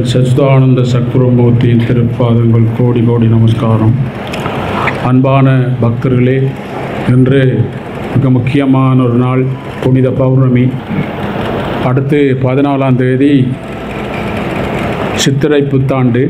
எங்கள் சச்சிதானந்த சத்குருமூர்த்தி திருப்பாதங்கள் கோடி கோடி நமஸ்காரம் அன்பான பக்தர்களே இன்று மிக முக்கியமான ஒரு நாள் புனித பௌர்ணமி அடுத்து பதினாலாம் தேதி சித்திரை புத்தாண்டு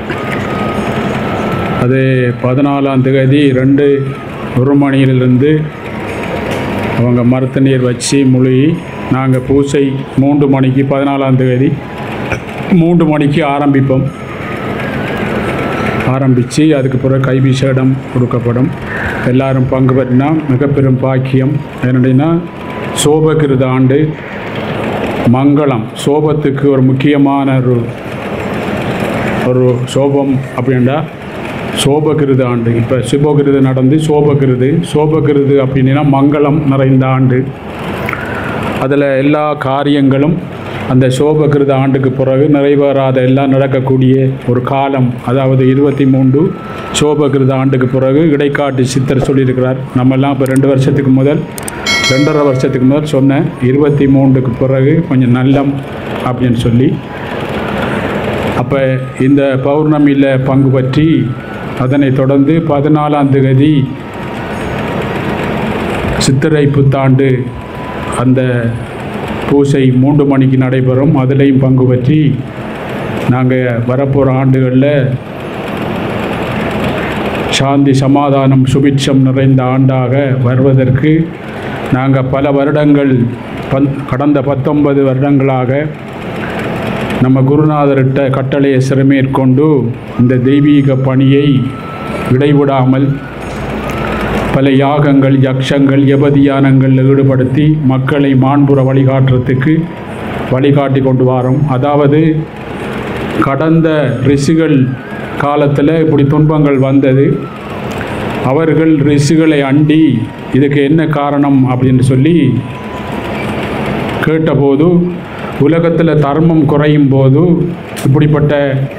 அது பதினாலாம் தேதி ரெண்டு ஒரு மணியிலிருந்து அவங்க மரத்து நீர் வச்சு முழுகி நாங்கள் பூசை மூன்று மணிக்கு பதினாலாம் தேதி மூன்று மணிக்கு ஆரம்பிப்போம் ஆரம்பித்து அதுக்கு பிறகு கைவிசேடம் கொடுக்கப்படும் எல்லாரும் பங்கு பெற்றினா மிக பெரும் பாக்கியம் என்னடின்னா சோபகிருத ஆண்டு மங்களம் சோபத்துக்கு ஒரு முக்கியமான ஒரு ஒரு சோபம் அப்படின்னா சோபகிருத ஆண்டு இப்போ சிவகிருது நடந்து சோபகிருது சோபகிருது அப்படின்னா மங்களம் நிறைந்த ஆண்டு அதில் எல்லா காரியங்களும் அந்த சோபகிருத ஆண்டுக்கு பிறகு நிறைவேறாத எல்லாம் நடக்கக்கூடிய ஒரு காலம் அதாவது இருபத்தி மூன்று சோபகிருத ஆண்டுக்கு பிறகு இடைக்காட்டு சித்தர் சொல்லியிருக்கிறார் நம்மெல்லாம் இப்போ ரெண்டு வருஷத்துக்கு முதல் ரெண்டரை வருஷத்துக்கு முதல் சொன்னேன் இருபத்தி மூன்றுக்கு பிறகு கொஞ்சம் நல்லம் அப்படின்னு சொல்லி அப்போ இந்த பௌர்ணமியில் பங்கு பற்றி அதனைத் தொடர்ந்து பதினாலாம் தேதி சித்திரை புத்தாண்டு அந்த பூசை மூன்று மணிக்கு நடைபெறும் அதிலையும் பங்கு பற்றி நாங்கள் வரப்போகிற ஆண்டுகளில் சாந்தி சமாதானம் சுபிட்சம் நிறைந்த ஆண்டாக வருவதற்கு நாங்கள் பல வருடங்கள் பன் கடந்த பத்தொன்பது வருடங்களாக நம்ம குருநாதர்கிட்ட கட்டளையை சிறமேற்கொண்டு இந்த தெய்வீக பணியை இடைவிடாமல் பல யாகங்கள் யக்ஷங்கள் எபதியானங்களில் ஈடுபடுத்தி மக்களை மாண்புற வழிகாட்டுறதுக்கு வழிகாட்டி கொண்டு வரோம் அதாவது கடந்த ரிஷிகள் காலத்தில் இப்படி துன்பங்கள் வந்தது அவர்கள் ரிஷிகளை அண்டி இதுக்கு என்ன காரணம் அப்படின்னு சொல்லி கேட்டபோது உலகத்தில் தர்மம் குறையும் போது இப்படிப்பட்ட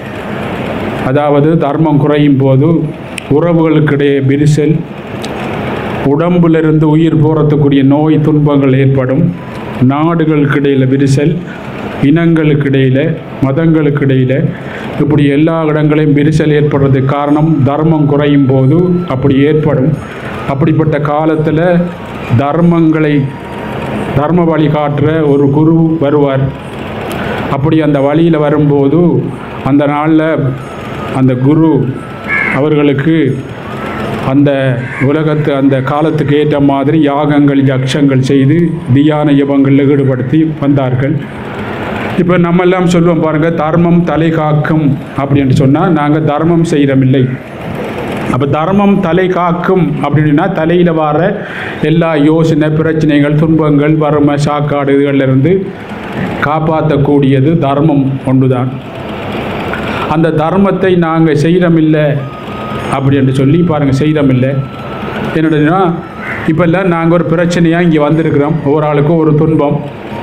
அதாவது தர்மம் குறையும் போது உறவுகளுக்கிடையே விரிசல் உடம்பிலிருந்து உயிர் போகிறதுக்குரிய நோய் துன்பங்கள் ஏற்படும் நாடுகளுக்கு இடையில் விரிசல் இனங்களுக்கு இடையில் மதங்களுக்கு இடையில் இப்படி எல்லா இடங்களையும் விரிசல் ஏற்படுறதுக்கு காரணம் தர்மம் குறையும் போது அப்படி ஏற்படும் அப்படிப்பட்ட காலத்தில் தர்மங்களை தர்ம வழி காட்டுற ஒரு குரு வருவார் அப்படி அந்த வழியில் வரும்போது அந்த நாளில் அந்த குரு அவர்களுக்கு அந்த உலகத்து அந்த காலத்துக்கு ஏற்ற மாதிரி யாகங்கள் யக்ஷங்கள் செய்து தியான யுபங்களில் ஈடுபடுத்தி வந்தார்கள் இப்போ நம்ம எல்லாம் சொல்லுவோம் பாருங்கள் தர்மம் தலை காக்கும் அப்படின்னு சொன்னால் நாங்கள் தர்மம் செய்கிறோமில்லை அப்போ தர்மம் தலை காக்கும் அப்படின்னா தலையில் வர எல்லா யோசனை பிரச்சனைகள் துன்பங்கள் வறுமை சாக்காடு இதுகளிலிருந்து காப்பாற்றக்கூடியது தர்மம் ஒன்றுதான் அந்த தர்மத்தை நாங்கள் செய்கிறோமில்லை அப்படின்னு சொல்லி பாருங்கள் செய்கிறோமில்லை என்னதுன்னா இப்போல்லாம் நாங்கள் ஒரு பிரச்சனையாக இங்கே வந்திருக்கிறோம் ஒவ்வொரு ஆளுக்கும் ஒரு துன்பம்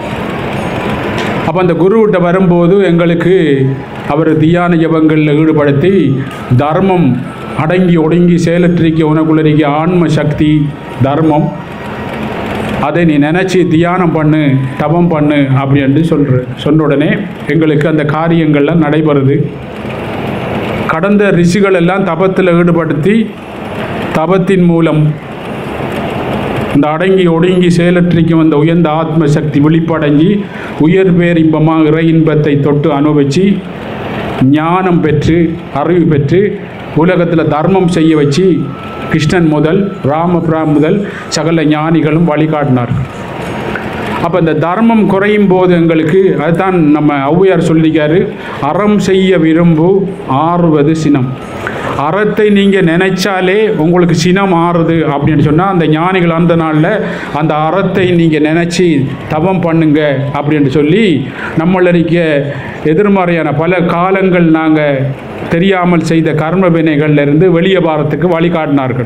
அப்போ அந்த குருவிட்ட வரும்போது எங்களுக்கு அவர் தியான ஜபங்களில் ஈடுபடுத்தி தர்மம் அடங்கி ஒடுங்கி செயலற்றிக்க உனக்குள்ளறிக்க ஆன்ம சக்தி தர்மம் அதை நீ நினச்சி தியானம் பண்ணு தபம் பண்ணு அப்படின்னு சொல்கிற சொன்ன உடனே எங்களுக்கு அந்த காரியங்கள்லாம் நடைபெறுது கடந்த ரிஷிகள் எல்லாம் தபத்தில் ஈடுபடுத்தி தபத்தின் மூலம் இந்த அடங்கி ஒடுங்கி செயலற்றிக்கும் அந்த உயர்ந்த ஆத்ம சக்தி விழிப்படைஞ்சி உயர் பேரின்பமாக இறை இன்பத்தை தொட்டு அனுபவித்து ஞானம் பெற்று அறிவு பெற்று உலகத்தில் தர்மம் செய்ய வச்சு கிருஷ்ணன் முதல் ராமபிராம் முதல் சகல ஞானிகளும் வழிகாட்டினார்கள் அப்போ இந்த தர்மம் குறையும் போது எங்களுக்கு அதுதான் நம்ம ஔவையார் சொல்லிக்காரு அறம் செய்ய விரும்பு ஆறுவது சினம் அறத்தை நீங்கள் நினைச்சாலே உங்களுக்கு சினம் ஆறுது அப்படின்னு சொன்னால் அந்த ஞானிகள் அந்த நாளில் அந்த அறத்தை நீங்கள் நினச்சி தவம் பண்ணுங்க அப்படின்னு சொல்லி நம்மளறிக்க எதிர்மறையான பல காலங்கள் நாங்கள் தெரியாமல் செய்த கர்ம வினைகள்லேருந்து வெளியே வாரத்துக்கு வழிகாட்டினார்கள்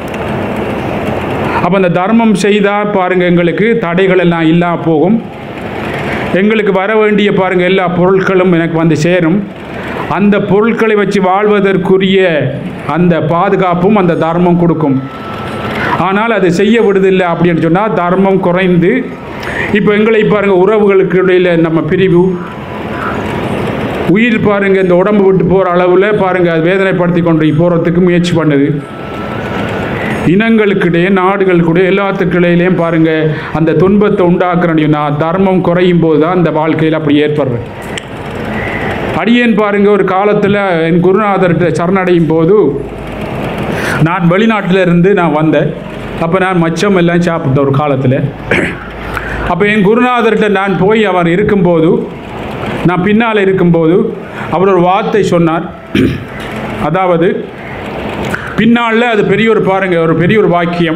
அப்போ அந்த தர்மம் செய்தால் பாருங்கள் எங்களுக்கு தடைகள் எல்லாம் இல்லாம போகும் எங்களுக்கு வர வேண்டிய பாருங்கள் எல்லா பொருட்களும் எனக்கு வந்து சேரும் அந்த பொருட்களை வச்சு வாழ்வதற்குரிய அந்த பாதுகாப்பும் அந்த தர்மம் கொடுக்கும் ஆனால் அது செய்ய விடுதில்லை அப்படின்னு சொன்னால் தர்மம் குறைந்து இப்போ எங்களை பாருங்கள் உறவுகளுக்கு இடையில் நம்ம பிரிவு உயிர் பாருங்க இந்த உடம்பு விட்டு போகிற அளவில் பாருங்க அது வேதனைப்படுத்தி கொண்டு போகிறதுக்கு முயற்சி பண்ணுது இனங்களுக்கிடையே நாடுகளுக்கிடையே எல்லாத்துக்கிடையிலையும் பாருங்க அந்த துன்பத்தை உண்டாக்குறேன்னா தர்மம் குறையும் போது தான் அந்த வாழ்க்கையில் அப்படி ஏற்படுறது அடியேன் பாருங்க ஒரு காலத்தில் என் குருநாதர்கிட்ட சரணடையும் போது நான் வெளிநாட்டில் இருந்து நான் வந்தேன் அப்போ நான் மச்சம் எல்லாம் சாப்பிட்டேன் ஒரு காலத்தில் அப்போ என் குருநாதர்கிட்ட நான் போய் அவர் இருக்கும்போது நான் பின்னால் இருக்கும்போது அவர் ஒரு வார்த்தை சொன்னார் அதாவது பின்னால் அது பெரிய ஒரு பாருங்க ஒரு பெரிய ஒரு வாக்கியம்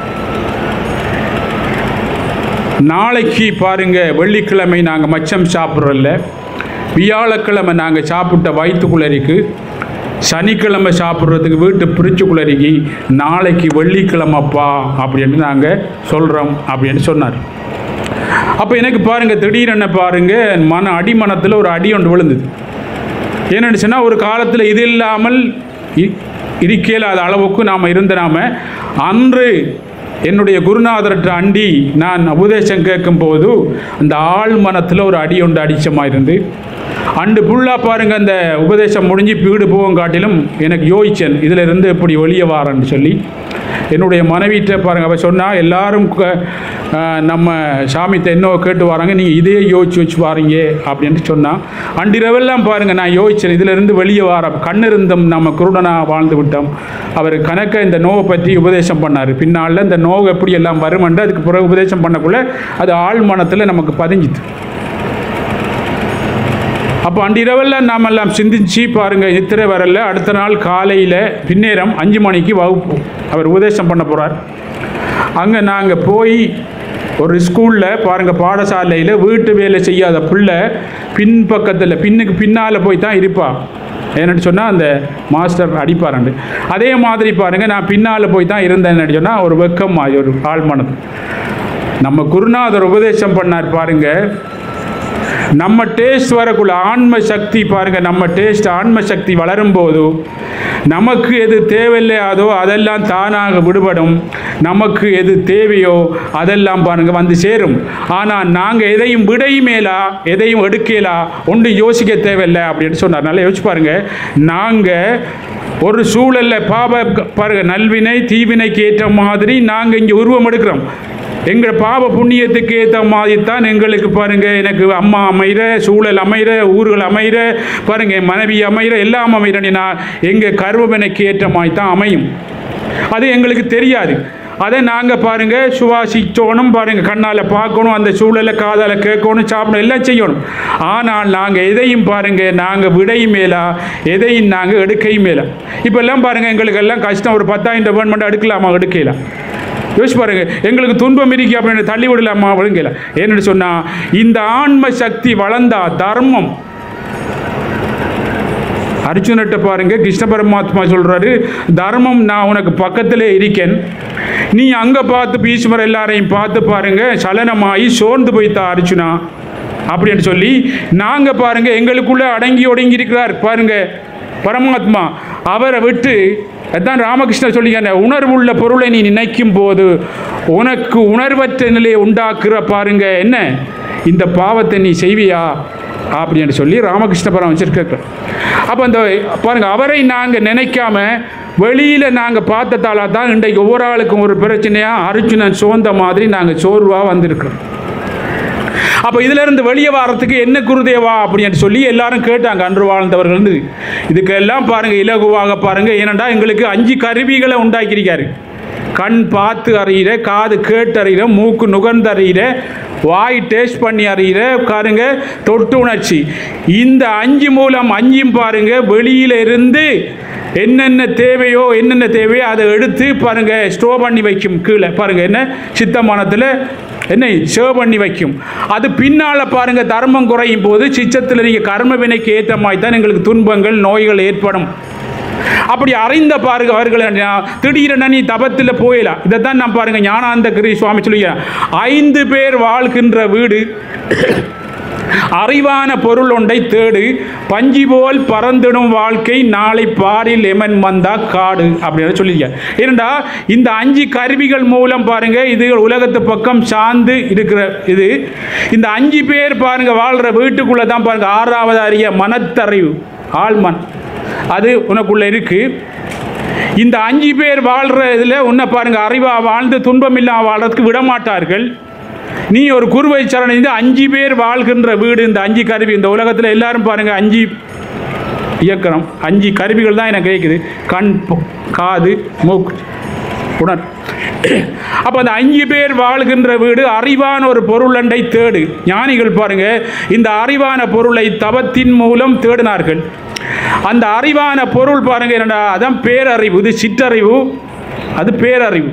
நாளைக்கு பாருங்க வெள்ளிக்கிழமை நாங்கள் மச்சம் சாப்பிட்றோம்ல வியாழக்கிழமை நாங்கள் சாப்பிட்ட வயிற்றுக்குள்ளரிக்கு சனிக்கிழமை சாப்பிட்றதுக்கு வீட்டு பிரிச்சுக்குள்ளரிக்கு நாளைக்கு வெள்ளிக்கிழமைப்பா அப்படின்னு நாங்கள் சொல்கிறோம் அப்படின்னு சொன்னார் அப்போ எனக்கு பாருங்க திடீரென பாருங்க மன அடிமனத்தில் ஒரு அடி ஒன்று விழுந்தது ஏன்னு சொன்னால் ஒரு காலத்தில் இது இல்லாமல் இ- இருக்க இயலாத அளவுக்கு நாம் இருந்த நாம அன்று என்னுடைய குருநாதர்கிட்ட அண்டி நான் உபதேசம் கேட்கும்போது அந்த ஆள் மனத்தில் ஒரு அடி ஒன்று அடிச்சமாக இருந்து அண்டு ஃபுல்லாக பாருங்க அந்த உபதேசம் முடிஞ்சு வீடு போகும் காட்டிலும் எனக்கு யோசிச்சேன் இதில் இருந்து எப்படி வெளியே வாரேன்னு சொல்லி என்னுடைய மனைவிட்ட பாருங்க அவ சொன்னா எல்லாரும் க- ஆஹ் நம்ம சாமித்தை என்ன கேட்டு வராங்க நீங்கள் இதையே யோசிச்சு வச்சு வாரீங்க அப்படின்னு சொன்னா அன்றிரவெல்லாம் பாருங்க நான் யோசிச்சேன் இதுல இருந்து வெளியே வார கண்ணிருந்தும் நம்ம குருடனா வாழ்ந்து விட்டோம் அவர் கணக்க இந்த நோவை பற்றி உபதேசம் பண்ணார் பின்னால் இந்த நோவு எப்படி எல்லாம் வருமென்று அதுக்கு பிறகு உபதேசம் பண்ணக்குள்ள அது ஆழ் மனத்தில் நமக்கு பதிஞ்சுது அப்போ அன்றிரவெல்லாம் நாம் எல்லாம் சிந்திச்சு பாருங்க நித்திரை வரல அடுத்த நாள் காலையில் பின்னேரம் அஞ்சு மணிக்கு வகுப்பு அவர் உபதேசம் பண்ண போகிறார் அங்கே நாங்கள் போய் ஒரு ஸ்கூலில் பாருங்கள் பாடசாலையில் வீட்டு வேலை செய்யாத பிள்ளை பின்பக்கத்தில் பின்னுக்கு பின்னால் போய் தான் இருப்பா ஏன்னு சொன்னால் அந்த மாஸ்டர் அடிப்பாரண்டு அதே மாதிரி பாருங்கள் நான் பின்னால் போய் தான் இருந்தேன்னு சொன்னால் ஒரு வெக்கம் மாதிரி ஒரு ஆழ்மனது நம்ம குருநாதர் உபதேசம் பண்ணார் பாருங்கள் நம்ம டேஸ்ட் வரக்குள்ள ஆன்ம சக்தி பாருங்க நம்ம டேஸ்ட் ஆன்ம சக்தி வளரும் போது நமக்கு எது தேவையில்லையாதோ அதெல்லாம் தானாக விடுபடும் நமக்கு எது தேவையோ அதெல்லாம் பாருங்க வந்து சேரும் ஆனால் நாங்கள் எதையும் விடையுமேலா எதையும் எடுக்கலா ஒன்றும் யோசிக்க தேவையில்லை அப்படின்னு சொன்னார் நல்லா யோசிச்சு பாருங்க நாங்கள் ஒரு சூழல்ல பாப பாருங்க நல்வினை தீவினைக்கு ஏற்ற மாதிரி நாங்கள் இங்கே உருவம் எடுக்கிறோம் எங்கள் பாவ புண்ணியத்துக்கு ஏற்ற மாதிரி தான் எங்களுக்கு பாருங்க எனக்கு அம்மா அமைகிற சூழல் அமைகிற ஊர்கள் அமைகிற பாருங்க என் மனைவி அமைகிற எல்லாம் அமைகிறனா எங்கள் கருவமனைக்கு ஏற்ற மாதிரி தான் அமையும் அது எங்களுக்கு தெரியாது அதை நாங்கள் பாருங்க சுவாசிச்சோணும் பாருங்க கண்ணால் பார்க்கணும் அந்த சூழலை காதால் கேட்கணும் சாப்பிடணும் எல்லாம் செய்யணும் ஆனால் நாங்கள் எதையும் பாருங்க நாங்கள் விடையும் மேலா எதையும் நாங்கள் எடுக்கையும் மேலா இப்போ எல்லாம் பாருங்க எங்களுக்கு எல்லாம் கஷ்டம் ஒரு பத்தாயிரம் கவர்மெண்ட் எடுக்கலாமா எடுக்கலாம் யோசிச்சு பாருங்க எங்களுக்கு துன்பம் இருக்கு அப்படின்னு தள்ளி விடலாமா விழுங்கல ஏன்னு சொன்னா இந்த ஆன்ம சக்தி வளர்ந்தா தர்மம் அர்ஜுனட்ட பாருங்க கிருஷ்ண பரமாத்மா சொல்றாரு தர்மம் நான் உனக்கு பக்கத்திலே இருக்கேன் நீ அங்க பார்த்து பீஷ்மர் எல்லாரையும் பார்த்து பாருங்க சலனமாகி சோர்ந்து போய்த்தா அர்ஜுனா அப்படின்னு சொல்லி நாங்க பாருங்க எங்களுக்குள்ள அடங்கி ஒடுங்கி இருக்கிறார் பாருங்க பரமாத்மா அவரை விட்டு அதான் ராமகிருஷ்ணர் சொல்லிங்க உணர்வுள்ள பொருளை நீ நினைக்கும் போது உனக்கு உணர்வற்ற நிலையை உண்டாக்குற பாருங்க என்ன இந்த பாவத்தை நீ செய்வியா அப்படின்னு சொல்லி ராமகிருஷ்ண பரமஹம்சர் கேட்குறோம் அப்போ அந்த பாருங்க அவரை நாங்கள் நினைக்காம வெளியில் நாங்கள் பார்த்ததால தான் இன்றைக்கு ஒவ்வொரு ஆளுக்கும் ஒரு பிரச்சனையாக அர்ஜுனன் சோர்ந்த மாதிரி நாங்கள் சோர்வாக வந்திருக்கிறோம் அப்போ இதிலிருந்து வெளியே வாரத்துக்கு என்ன குருதேவா அப்படின்னு சொல்லி எல்லாரும் கேட்டாங்க அன்று வாழ்ந்தவர்கள் இருந்து இதுக்கெல்லாம் பாருங்க இலகுவாக பாருங்க ஏனண்டா எங்களுக்கு அஞ்சு கருவிகளை உண்டாக்கியிருக்காரு கண் பார்த்து அறிகிற காது கேட்டு அறிகிற மூக்கு நுகர்ந்து அறிகிற வாய் டேஸ்ட் பண்ணி அறிகிற பாருங்க தொட்டு உணர்ச்சி இந்த அஞ்சு மூலம் அஞ்சும் பாருங்க வெளியில இருந்து என்னென்ன தேவையோ என்னென்ன தேவையோ அதை எடுத்து பாருங்க ஸ்டோர் பண்ணி வைக்கும் கீழே பாருங்க என்ன சித்தமானத்தில் என்ன சேவ் பண்ணி வைக்கும் அது பின்னால் பாருங்க தர்மம் குறையும் போது சிச்சத்தில் நீங்கள் கர்ம வினைக்கு ஏற்ற மாதிரி தான் எங்களுக்கு துன்பங்கள் நோய்கள் ஏற்படும் அப்படி அறிந்த பாருங்க அவர்கள் திடீரென நீ தபத்தில் போயிடலாம் இதைத்தான் நான் பாருங்க ஞானாந்த கிரி சுவாமி சொல்லுங்க ஐந்து பேர் வாழ்கின்ற வீடு அறிவான பொருள் ஒன்றை தேடு பஞ்சி போல் பறந்திடும் வாழ்க்கை நாளை பாரில் எமன் வந்தா காடு அப்படின்னு சொல்லியிருக்கார் ஏனண்டா இந்த அஞ்சு கருவிகள் மூலம் பாருங்க இது உலகத்து பக்கம் சார்ந்து இருக்கிற இது இந்த அஞ்சு பேர் பாருங்க வாழ்ற வீட்டுக்குள்ள தான் பாருங்க ஆறாவது அறிய மனத்தறிவு ஆழ்மன் அது உனக்குள்ள இருக்கு இந்த அஞ்சு பேர் வாழ்ற இதில் உன்னை பாருங்க அறிவா வாழ்ந்து துன்பம் இல்லாம வாழ்றதுக்கு விட மாட்டார்கள் நீ ஒரு குருவை சரணடைந்து அஞ்சு பேர் வாழ்கின்ற வீடு இந்த அஞ்சு கருவி இந்த உலகத்தில் எல்லாரும் பாருங்க அஞ்சு இயக்கணும் அஞ்சு கருவிகள் தான் எனக்கு கேட்குது கண் பொ- காது மூக்கு உணர் அப்போ அந்த அஞ்சு பேர் வாழ்கின்ற வீடு அறிவான ஒரு பொருளண்டை தேடு ஞானிகள் பாருங்க இந்த அறிவான பொருளை தவத்தின் மூலம் தேடினார்கள் அந்த அறிவான பொருள் பாருங்க என்னடா அதான் பேரறிவு இது சிற்றறிவு அது பேரறிவு